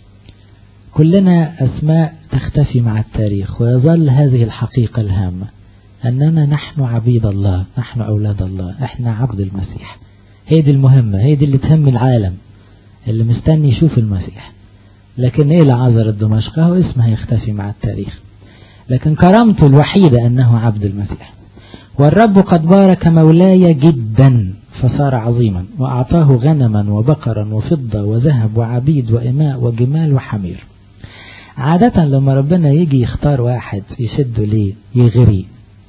كلنا أسماء تختفي مع التاريخ ويظل هذه الحقيقة الهامة أننا نحن عبيد الله نحن أولاد الله إحنا عبد المسيح هي دي المهمة هي دي اللي تهم العالم اللي مستني يشوف المسيح لكن ايه لعذر الدمشق هو اسمه يختفي مع التاريخ لكن كرامته الوحيدة أنه عبد المسيح والرب قد بارك مولاي جدا فصار عظيما وأعطاه غنما وبقرا وفضة وذهب وعبيد وإماء وجمال وحمير عادة لما ربنا يجي يختار واحد يشده ليه يغري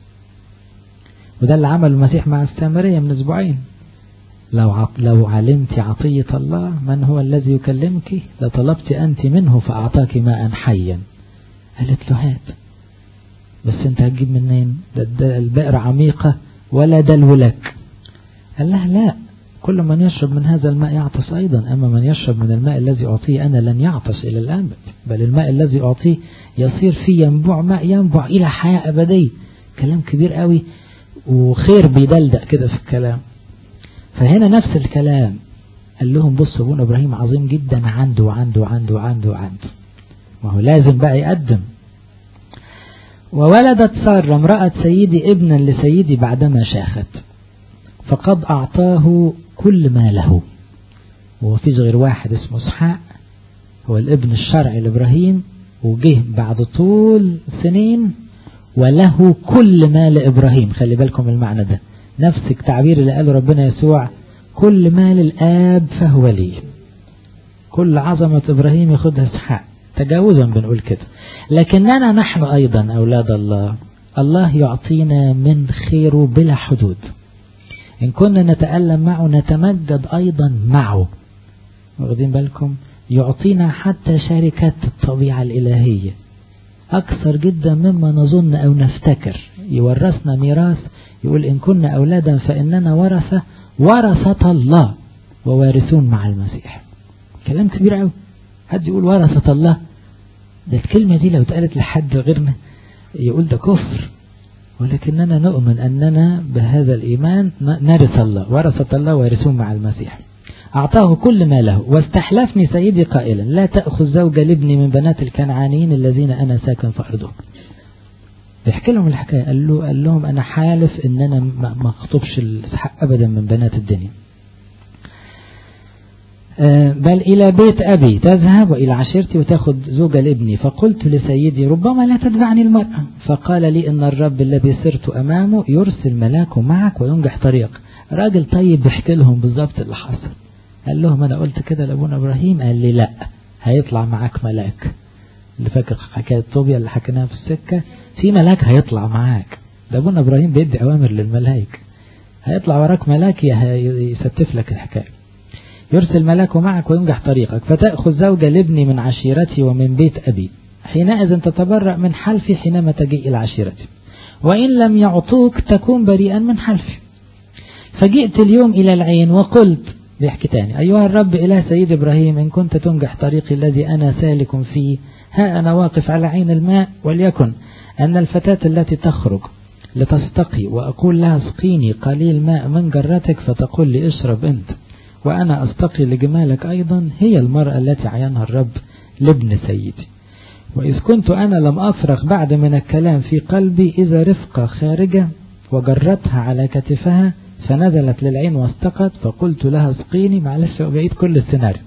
وده اللي عمل المسيح مع السامرية من أسبوعين لو عط لو علمت عطية الله من هو الذي يكلمك لطلبت أنت منه فأعطاك ماء حيا قالت له هات بس انت هتجيب منين ده البئر عميقة ولا دلو لك قال لها لا كل من يشرب من هذا الماء يعطس أيضا أما من يشرب من الماء الذي أعطيه أنا لن يعطس إلى الأبد بل الماء الذي أعطيه يصير فيه ينبع ماء ينبع إلى حياة أبدية كلام كبير قوي وخير بيدلدق كده في الكلام فهنا نفس الكلام قال لهم بصوا ابونا ابراهيم عظيم جدا عنده وعنده وعنده وعنده وعنده ما هو لازم بقى يقدم وولدت سارة امرأة سيدي ابنا لسيدي بعدما شاخت فقد أعطاه كل ما له وما فيش غير واحد اسمه اسحاق هو الابن الشرعي لإبراهيم وجه بعد طول سنين وله كل ما لإبراهيم خلي بالكم المعنى ده نفس التعبير اللي قاله ربنا يسوع كل ما للآب فهو لي كل عظمة إبراهيم ياخدها اسحاق تجاوزا بنقول كده لكننا نحن أيضا أولاد الله الله يعطينا من خيره بلا حدود إن كنا نتألم معه نتمجد أيضا معه واخدين بالكم يعطينا حتى شركة الطبيعة الإلهية أكثر جدا مما نظن أو نفتكر يورثنا ميراث يقول إن كنا أولادا فإننا ورثة ورثة الله ووارثون مع المسيح كلام كبير قوي حد يقول ورثة الله ده الكلمة دي لو اتقالت لحد غيرنا يقول ده كفر ولكننا نؤمن أننا بهذا الإيمان نرث الله ورثة الله وارثون مع المسيح أعطاه كل ما له واستحلفني سيدي قائلا لا تأخذ زوجة لابني من بنات الكنعانيين الذين أنا ساكن في أرضهم بيحكي لهم الحكاية قال, له قال لهم أنا حالف إن أنا ما أخطبش الإسحاق أبدا من بنات الدنيا بل إلى بيت أبي تذهب وإلى عشيرتي وتأخذ زوجة لابني فقلت لسيدي ربما لا تتبعني المرأة فقال لي إن الرب الذي سرت أمامه يرسل ملاكه معك وينجح طريق راجل طيب بيحكي لهم بالظبط اللي حصل قال لهم أنا قلت كده لأبونا إبراهيم قال لي لا هيطلع معاك ملاك اللي فاكر حكاية طوبيا اللي حكيناها في السكة في ملاك هيطلع معاك ده أبونا إبراهيم بيدي أوامر للملائكة هيطلع وراك ملاك يستف لك الحكاية يرسل ملاكه معك وينجح طريقك فتأخذ زوجة لابني من عشيرتي ومن بيت أبي حينئذ تتبرأ من حلفي حينما تجيء إلى عشيرتي وإن لم يعطوك تكون بريئا من حلفي فجئت اليوم إلى العين وقلت بيحكي تاني أيها الرب إله سيد إبراهيم إن كنت تنجح طريقي الذي أنا سالك فيه ها أنا واقف على عين الماء وليكن أن الفتاة التي تخرج لتستقي وأقول لها اسقيني قليل ماء من جرتك فتقول لي اشرب أنت وأنا أستقي لجمالك أيضا هي المرأة التي عينها الرب لابن سيدي وإذ كنت أنا لم أفرغ بعد من الكلام في قلبي إذا رفقة خارجة وجرتها على كتفها فنزلت للعين واستقت فقلت لها اسقيني معلش بعيد كل السيناريو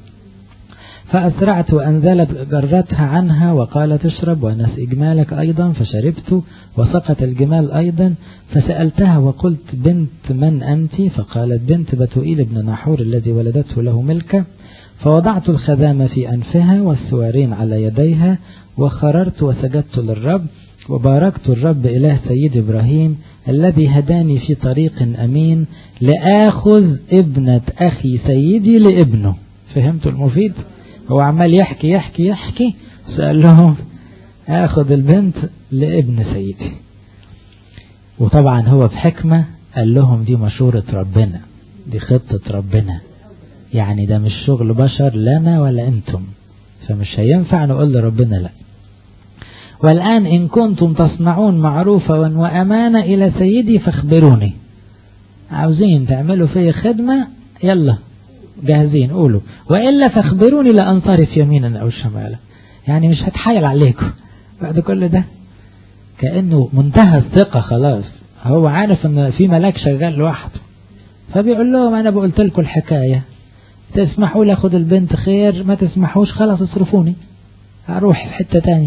فأسرعت وأنزلت جرتها عنها وقالت اشرب ونس إجمالك أيضا فشربت وسقط الجمال أيضا فسألتها وقلت بنت من أنت فقالت بنت بتوئيل بن نحور الذي ولدته له ملكة فوضعت الخزامة في أنفها والسوارين على يديها وخررت وسجدت للرب وباركت الرب إله سيد إبراهيم الذي هداني في طريق أمين لآخذ ابنة أخي سيدي لابنه فهمتوا المفيد هو عمال يحكي يحكي يحكي سأل لهم آخذ البنت لابن سيدي وطبعا هو بحكمة قال لهم دي مشورة ربنا دي خطة ربنا يعني ده مش شغل بشر لنا ولا انتم فمش هينفع نقول لربنا لا والآن إن كنتم تصنعون معروفا وأمانة إلى سيدي فاخبروني عاوزين تعملوا في خدمة يلا جاهزين قولوا وإلا فاخبروني لأنصرف يمينا أو شمالا يعني مش هتحايل عليكم بعد كل ده كأنه منتهى الثقة خلاص هو عارف ان في ملاك شغال لوحده فبيقول لهم انا بقولت لكم الحكاية تسمحوا لي اخد البنت خير ما تسمحوش خلاص اصرفوني هروح في حتة تاني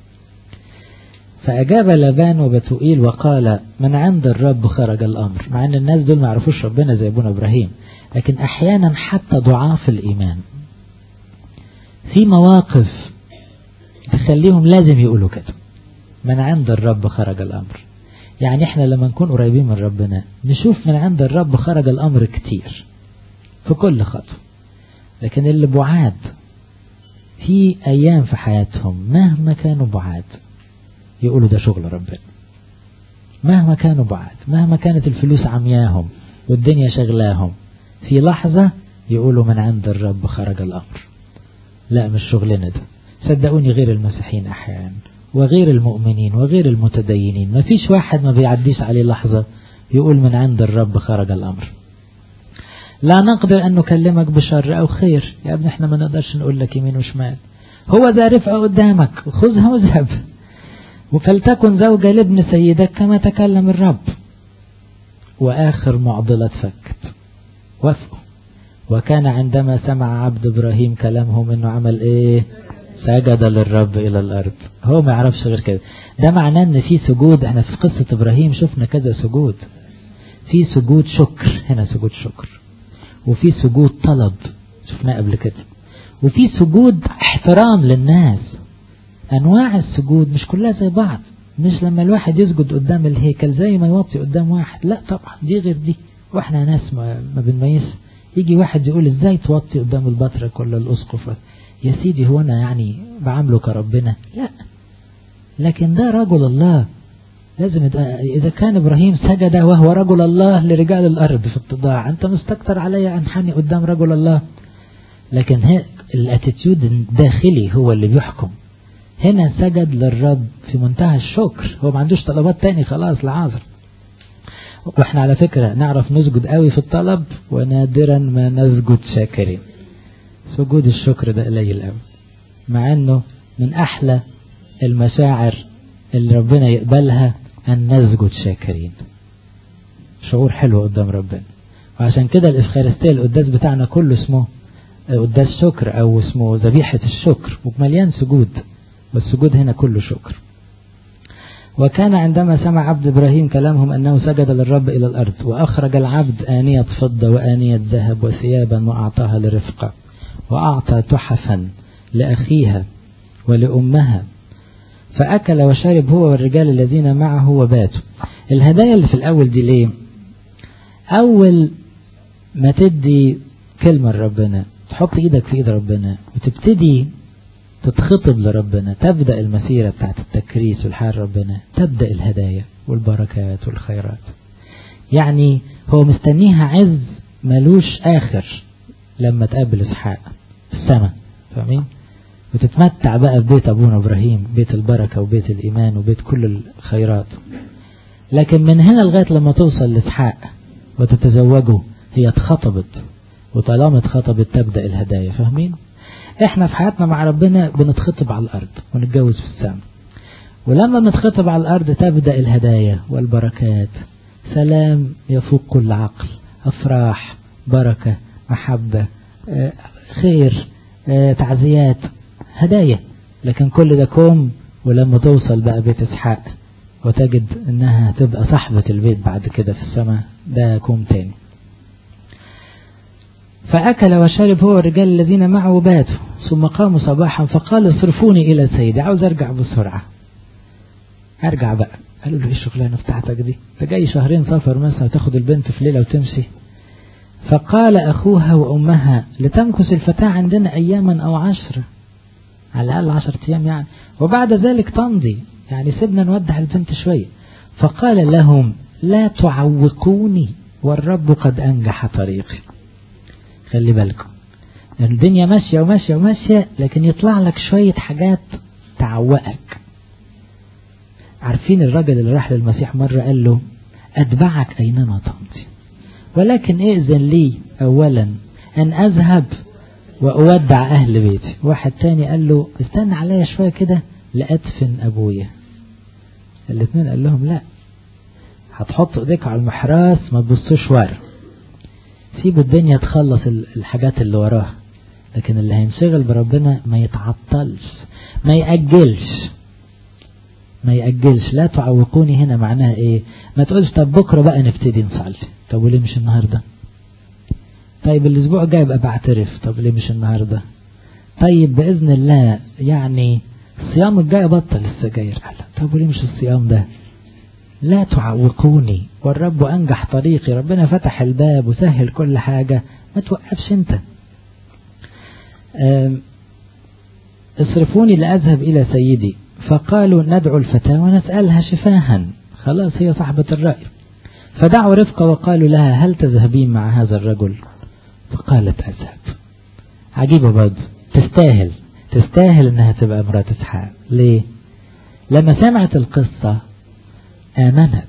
فأجاب لبان وبتوئيل وقال من عند الرب خرج الأمر مع أن الناس دول ما يعرفوش ربنا زي أبونا إبراهيم لكن أحيانا حتى ضعاف الإيمان في مواقف تخليهم لازم يقولوا كده من عند الرب خرج الأمر يعني احنا لما نكون قريبين من ربنا نشوف من عند الرب خرج الأمر كتير في كل خطوة لكن اللي بعاد في أيام في حياتهم مهما كانوا بعاد يقولوا ده شغل ربنا مهما كانوا بعاد مهما كانت الفلوس عمياهم والدنيا شغلاهم في لحظة يقولوا من عند الرب خرج الأمر لا مش شغلنا ده صدقوني غير المسيحيين أحيانا وغير المؤمنين وغير المتدينين ما فيش واحد ما بيعديش عليه لحظة يقول من عند الرب خرج الأمر لا نقدر أن نكلمك بشر أو خير يا ابن احنا ما نقدرش نقول لك يمين وشمال هو ذا رفقة قدامك خذها واذهب وفلتكن زوجة لابن سيدك كما تكلم الرب وآخر معضلة فكت وافقوا وكان عندما سمع عبد إبراهيم كلامهم أنه عمل إيه سجد للرب إلى الأرض هو ما يعرفش غير كده ده معناه أن في سجود احنا في قصة إبراهيم شفنا كذا سجود في سجود شكر هنا سجود شكر وفي سجود طلب شفناه قبل كده وفي سجود احترام للناس أنواع السجود مش كلها زي بعض مش لما الواحد يسجد قدام الهيكل زي ما يوطي قدام واحد لا طبعا دي غير دي واحنا ناس ما, ما بنميز يجي واحد يقول ازاي توطي قدام البطرك ولا الاسقف يا سيدي هو انا يعني بعامله كربنا لا لكن ده رجل الله لازم اذا كان ابراهيم سجد وهو رجل الله لرجال الارض في التضاع انت مستكتر علي انحني قدام رجل الله لكن هي الاتيتيود الداخلي هو اللي بيحكم هنا سجد للرب في منتهى الشكر هو ما عندوش طلبات تاني خلاص لعازر واحنا على فكرة نعرف نسجد قوي في الطلب ونادرا ما نسجد شاكرين سجود الشكر ده قليل قوي مع انه من احلى المشاعر اللي ربنا يقبلها ان نسجد شاكرين شعور حلو قدام ربنا وعشان كده الافخارستيه القداس بتاعنا كله اسمه قداس شكر او اسمه ذبيحة الشكر ومليان سجود والسجود هنا كله شكر وكان عندما سمع عبد إبراهيم كلامهم أنه سجد للرب إلى الأرض وأخرج العبد آنية فضة وآنية ذهب وثيابا وأعطاها لرفقة وأعطى تحفا لأخيها ولأمها فأكل وشرب هو والرجال الذين معه وباتوا الهدايا اللي في الأول دي ليه أول ما تدي كلمة لربنا تحط إيدك في إيد ربنا وتبتدي تتخطب لربنا تبدأ المسيرة بتاعت التكريس والحال ربنا تبدأ الهدايا والبركات والخيرات يعني هو مستنيها عز ملوش آخر لما تقابل إسحاق في السماء فاهمين وتتمتع بقى في بيت أبونا إبراهيم بيت البركة وبيت الإيمان وبيت كل الخيرات لكن من هنا لغاية لما توصل لإسحاق وتتزوجه هي اتخطبت وطالما اتخطبت تبدأ الهدايا فاهمين احنا في حياتنا مع ربنا بنتخطب على الارض ونتجوز في السماء ولما بنتخطب على الارض تبدأ الهدايا والبركات سلام يفوق كل عقل افراح بركة محبة خير تعزيات هدايا لكن كل ده كوم ولما توصل بقى بيت اسحاق وتجد انها تبقى صاحبة البيت بعد كده في السماء ده كوم تاني فأكل وشرب هو الرجال الذين معه باتوا ثم قاموا صباحا فقال اصرفوني إلى سيدي عاوز أرجع بسرعة أرجع بقى قالوا له إيه الشغلانة بتاعتك دي ده جاي شهرين سفر مثلا تاخد البنت في ليلة وتمشي فقال أخوها وأمها لتمكث الفتاة عندنا أياما أو عشرة على الأقل عشرة أيام يعني وبعد ذلك تمضي يعني سيبنا نودع البنت شوية فقال لهم لا تعوقوني والرب قد أنجح طريقي خلي بالكم الدنيا ماشية وماشية وماشية لكن يطلع لك شوية حاجات تعوقك عارفين الرجل اللي راح للمسيح مرة قال له أتبعك أينما تمضي ولكن ائذن لي أولا أن أذهب وأودع أهل بيتي واحد تاني قال له استنى عليا شوية كده لأدفن أبويا الاثنين قال لهم لا هتحط ايديك على المحراس ما تبصوش ورا سيب الدنيا تخلص الحاجات اللي وراها لكن اللي هينشغل بربنا ما يتعطلش ما يأجلش ما يأجلش لا تعوقوني هنا معناها ايه ما تقولش طب بكرة بقى نبتدي نصلي طب وليه مش النهاردة طيب الاسبوع الجاي بقى بعترف طب ليه مش النهاردة طيب بإذن الله يعني الصيام الجاي بطل السجاير طب وليه مش الصيام ده لا تعوقوني والرب أنجح طريقي ربنا فتح الباب وسهل كل حاجة ما توقفش انت اصرفوني لأذهب إلى سيدي فقالوا ندعو الفتاة ونسألها شفاها خلاص هي صاحبة الرأي فدعوا رفقة وقالوا لها هل تذهبين مع هذا الرجل فقالت أذهب عجيبة برضه تستاهل تستاهل انها تبقى مرات اسحاق ليه لما سمعت القصة آمنت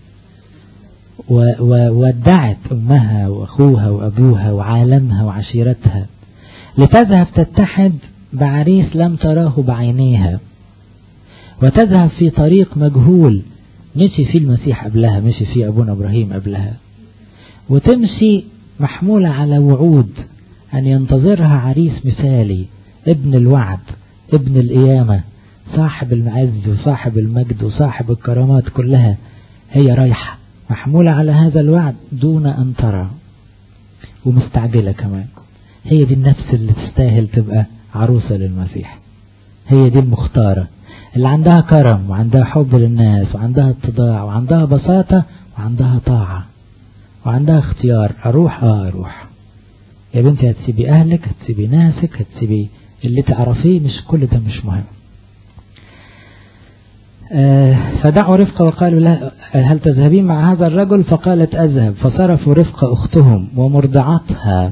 وودعت أمها وأخوها وأبوها وعالمها وعشيرتها لتذهب تتحد بعريس لم تراه بعينيها وتذهب في طريق مجهول مشي فيه المسيح قبلها مشي فيه أبونا إبراهيم قبلها وتمشي محمولة على وعود أن ينتظرها عريس مثالي ابن الوعد ابن القيامة صاحب العز وصاحب المجد وصاحب الكرامات كلها هي رايحة محمولة على هذا الوعد دون أن ترى ومستعجلة كمان هي دي النفس اللي تستاهل تبقى عروسة للمسيح هي دي المختارة اللي عندها كرم وعندها حب للناس وعندها اتضاع وعندها بساطة وعندها طاعة وعندها اختيار أروح آه أروح يا بنتي هتسيبي أهلك هتسيبي ناسك هتسيبي اللي تعرفيه مش كل ده مش مهم آه فدعوا رفقة وقالوا لها هل تذهبين مع هذا الرجل فقالت أذهب فصرفوا رفقة أختهم ومرضعتها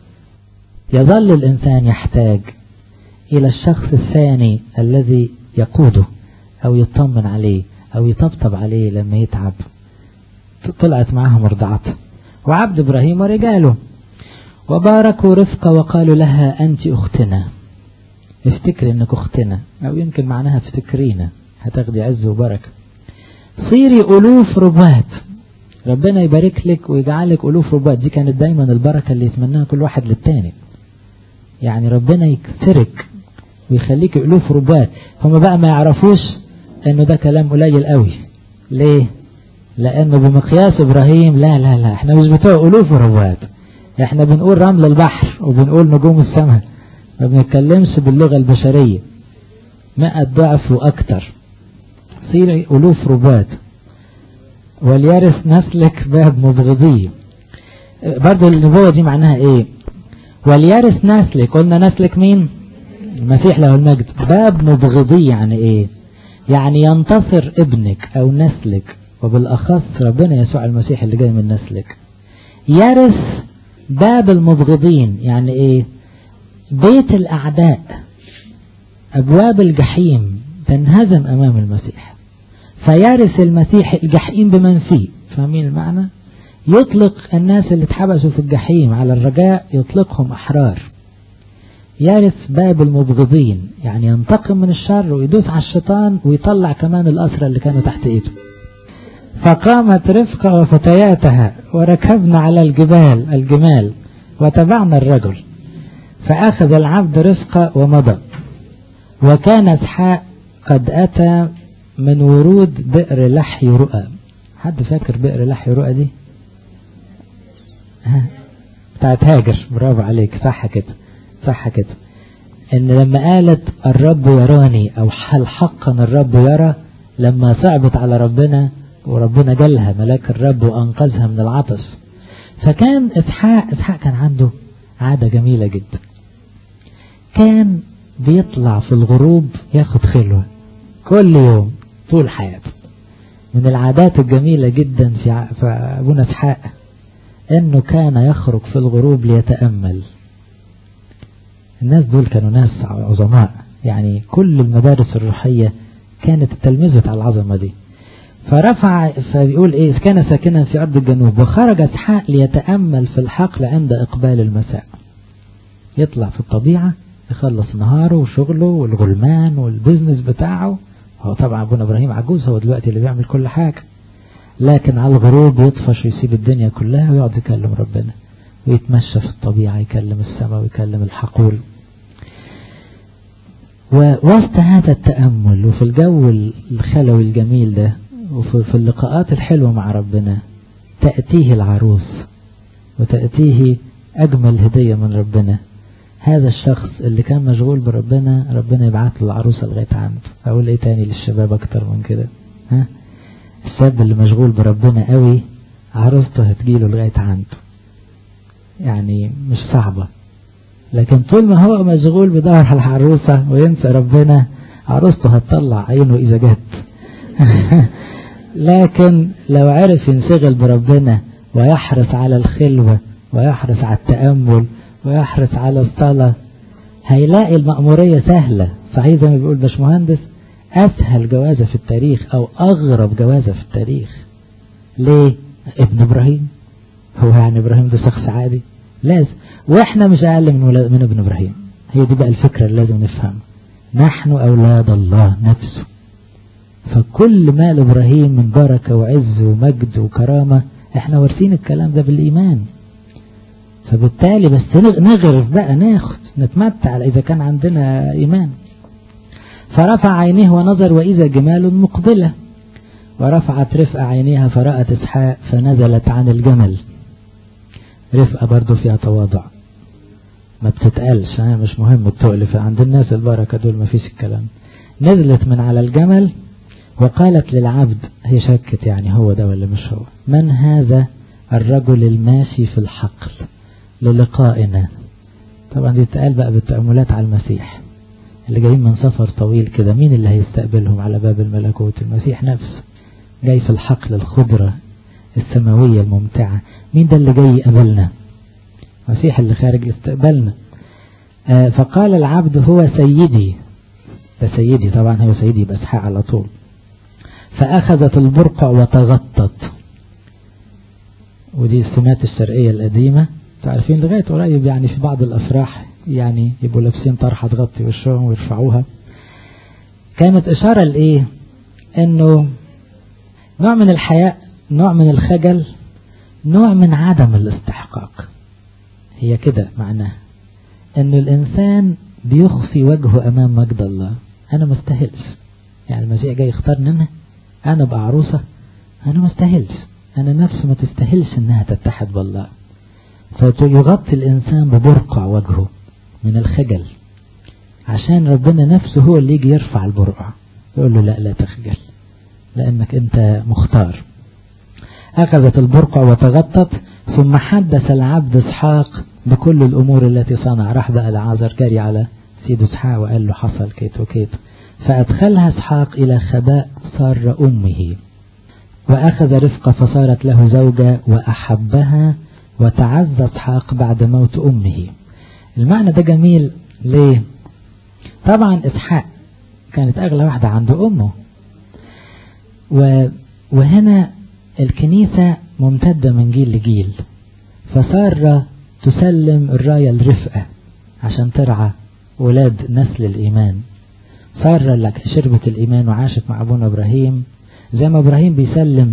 يظل الإنسان يحتاج إلى الشخص الثاني الذي يقوده أو يطمن عليه أو يطبطب عليه لما يتعب طلعت معها مرضعته وعبد إبراهيم ورجاله وباركوا رفقة وقالوا لها أنت أختنا افتكري أنك أختنا أو يمكن معناها افتكرينا هتاخدي عز وبركة صيري ألوف ربات ربنا يبارك لك ويجعلك ألوف ربات دي كانت دايما البركة اللي يتمناها كل واحد للتاني يعني ربنا يكثرك ويخليك ألوف ربات هم بقى ما يعرفوش انه ده كلام قليل قوي ليه لانه بمقياس ابراهيم لا لا لا احنا مش بتوع ألوف وربات احنا بنقول رمل البحر وبنقول نجوم السماء ما بنتكلمش باللغة البشرية مئة ضعف واكتر صير ألوف ربات وليرث نسلك باب مبغضي برضو النبوة دي معناها ايه وليرث نسلك قلنا نسلك مين المسيح له المجد باب مبغضي يعني ايه يعني ينتصر ابنك او نسلك وبالاخص ربنا يسوع المسيح اللي جاي من نسلك يرث باب المبغضين يعني ايه بيت الاعداء ابواب الجحيم تنهزم امام المسيح فيرث المسيح الجحيم بمن فيه فاهمين المعنى يطلق الناس اللي اتحبسوا في الجحيم على الرجاء يطلقهم احرار يرث باب المبغضين يعني ينتقم من الشر ويدوس على الشيطان ويطلع كمان الأسرى اللي كانوا تحت ايده فقامت رفقة وفتياتها وركبنا على الجبال الجمال وتبعنا الرجل فأخذ العبد رفقة ومضى وكان اسحاق قد أتى من ورود بئر لحي رؤى حد فاكر بئر لحي رؤى دي ها بتاعت هاجر برافو عليك صح كده صح كده ان لما قالت الرب يراني او هل حقا الرب يرى لما صعبت على ربنا وربنا جالها ملاك الرب وانقذها من العطش فكان اسحاق اسحاق كان عنده عادة جميلة جدا كان بيطلع في الغروب ياخد خلوة كل يوم طول حياته من العادات الجميلة جدا في ابونا اسحاق انه كان يخرج في الغروب ليتأمل الناس دول كانوا ناس عظماء يعني كل المدارس الروحية كانت تلمذت على العظمة دي فرفع فبيقول ايه كان ساكنا في ارض الجنوب وخرج اسحاق ليتأمل في الحقل عند اقبال المساء يطلع في الطبيعة يخلص نهاره وشغله والغلمان والبزنس بتاعه هو طبعا ابونا ابراهيم عجوز هو دلوقتي اللي بيعمل كل حاجة لكن على الغروب يطفش ويسيب الدنيا كلها ويقعد يكلم ربنا ويتمشى في الطبيعة يكلم السماء ويكلم الحقول ووسط هذا التأمل وفي الجو الخلوي الجميل ده وفي اللقاءات الحلوة مع ربنا تأتيه العروس وتأتيه أجمل هدية من ربنا هذا الشخص اللي كان مشغول بربنا ربنا يبعت له العروسة لغاية عنده أقول إيه تاني للشباب أكتر من كده ها الشاب اللي مشغول بربنا قوي عروسته هتجيله لغاية عنده يعني مش صعبة لكن طول ما هو مشغول بدور على العروسة وينسى ربنا عروسته هتطلع عينه إذا جت لكن لو عرف ينشغل بربنا ويحرص على الخلوة ويحرص على التأمل ويحرص على الصلاة هيلاقي المأمورية سهلة صحيح زي ما بيقول باشمهندس أسهل جوازة في التاريخ أو أغرب جوازة في التاريخ ليه؟ ابن إبراهيم هو يعني إبراهيم ده شخص عادي لازم واحنا مش اقل من, من ابن ابراهيم هي دي بقى الفكرة اللي لازم نفهمها نحن اولاد الله نفسه فكل ما لابراهيم من بركة وعز ومجد وكرامة احنا وارثين الكلام ده بالايمان فبالتالي بس نغرف بقى ناخد نتمتع إذا كان عندنا إيمان فرفع عينيه ونظر وإذا جمال مقبلة ورفعت رفقة عينيها فرأت إسحاق فنزلت عن الجمل رفقة برضو فيها تواضع ما بتتقالش مش مهم التقل عند الناس البركة دول ما فيش الكلام نزلت من على الجمل وقالت للعبد هي شكت يعني هو ده ولا مش هو من هذا الرجل الماشي في الحقل للقائنا طبعا دي تقال بقى بالتأملات على المسيح اللي جايين من سفر طويل كده مين اللي هيستقبلهم على باب الملكوت المسيح نفسه جاي في الحقل الخضرة السماوية الممتعة مين ده اللي جاي يقابلنا المسيح اللي خارج استقبلنا آه فقال العبد هو سيدي ده سيدي طبعا هو سيدي بس حق على طول فأخذت البرقع وتغطت ودي السمات الشرقية القديمة تعرفين لغاية قريب يعني في بعض الأفراح يعني يبقوا لابسين طرحة تغطي وشهم ويرفعوها كانت إشارة لإيه إنه نوع من الحياء نوع من الخجل نوع من عدم الاستحقاق هي كده معناها إن الإنسان بيخفي وجهه أمام مجد الله أنا مستاهلش يعني المسيح جاي يختارني أنا أنا أبقى عروسة أنا مستاهلش أنا نفسي ما تستاهلش إنها تتحد بالله فيغطي الإنسان ببرقع وجهه من الخجل عشان ربنا نفسه هو اللي يجي يرفع البرقع يقول له لا لا تخجل لأنك أنت مختار أخذت البرقع وتغطت ثم حدث العبد اسحاق بكل الأمور التي صنع راح بقى العازر جري على سيد اسحاق وقال له حصل كيت وكيت فأدخلها اسحاق إلى خباء سار أمه وأخذ رفقة فصارت له زوجة وأحبها وتعزى اسحاق بعد موت أمه المعنى ده جميل ليه طبعا اسحاق كانت أغلى واحدة عند أمه وهنا الكنيسة ممتدة من جيل لجيل فسارة تسلم الراية لرفقة عشان ترعى ولاد نسل الإيمان سارة اللي شربت الإيمان وعاشت مع أبونا إبراهيم زي ما إبراهيم بيسلم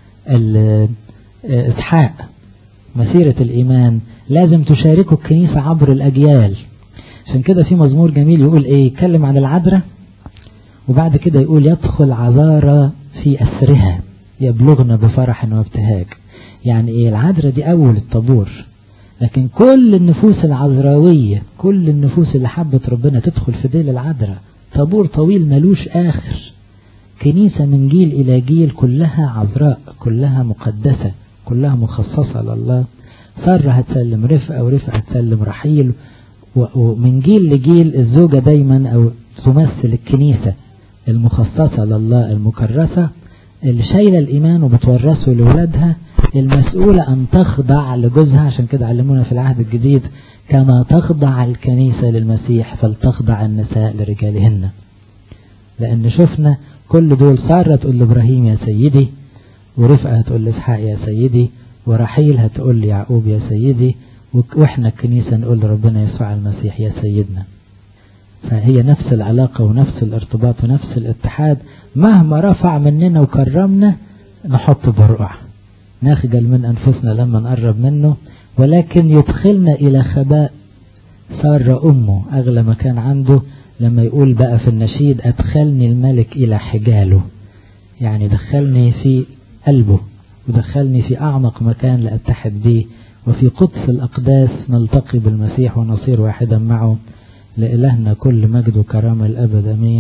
إسحاق مسيرة الإيمان لازم تشاركوا الكنيسة عبر الأجيال عشان كده في مزمور جميل يقول إيه يتكلم عن العذراء وبعد كده يقول يدخل عذارى في أسرها يبلغنا بفرح وابتهاج يعني إيه العذراء دي أول الطابور لكن كل النفوس العذراوية كل النفوس اللي حبت ربنا تدخل في ديل العذراء طابور طويل ملوش آخر كنيسة من جيل إلى جيل كلها عذراء كلها مقدسة كلها مخصصة لله سارة هتسلم رفقة ورفقة هتسلم رحيل ومن جيل لجيل الزوجة دايما أو تمثل الكنيسة المخصصة لله المكرسة اللي شايلة الإيمان وبتورثه لأولادها المسؤولة أن تخضع لجوزها عشان كده علمونا في العهد الجديد كما تخضع الكنيسة للمسيح فلتخضع النساء لرجالهن لأن شفنا كل دول سارة تقول لإبراهيم يا سيدي ورفقة هتقول لإسحاق يا سيدي ورحيل هتقول ليعقوب يا سيدي وإحنا الكنيسة نقول لربنا يسوع المسيح يا سيدنا فهي نفس العلاقة ونفس الارتباط ونفس الاتحاد مهما رفع مننا وكرمنا نحط برقع نخجل من أنفسنا لما نقرب منه ولكن يدخلنا إلى خباء سار أمه أغلى ما كان عنده لما يقول بقى في النشيد أدخلني الملك إلى حجاله يعني دخلني في قلبه ودخلني في أعمق مكان لأتحد به وفي قدس الأقداس نلتقي بالمسيح ونصير واحدا معه لإلهنا كل مجد وكرامة الأبد أمين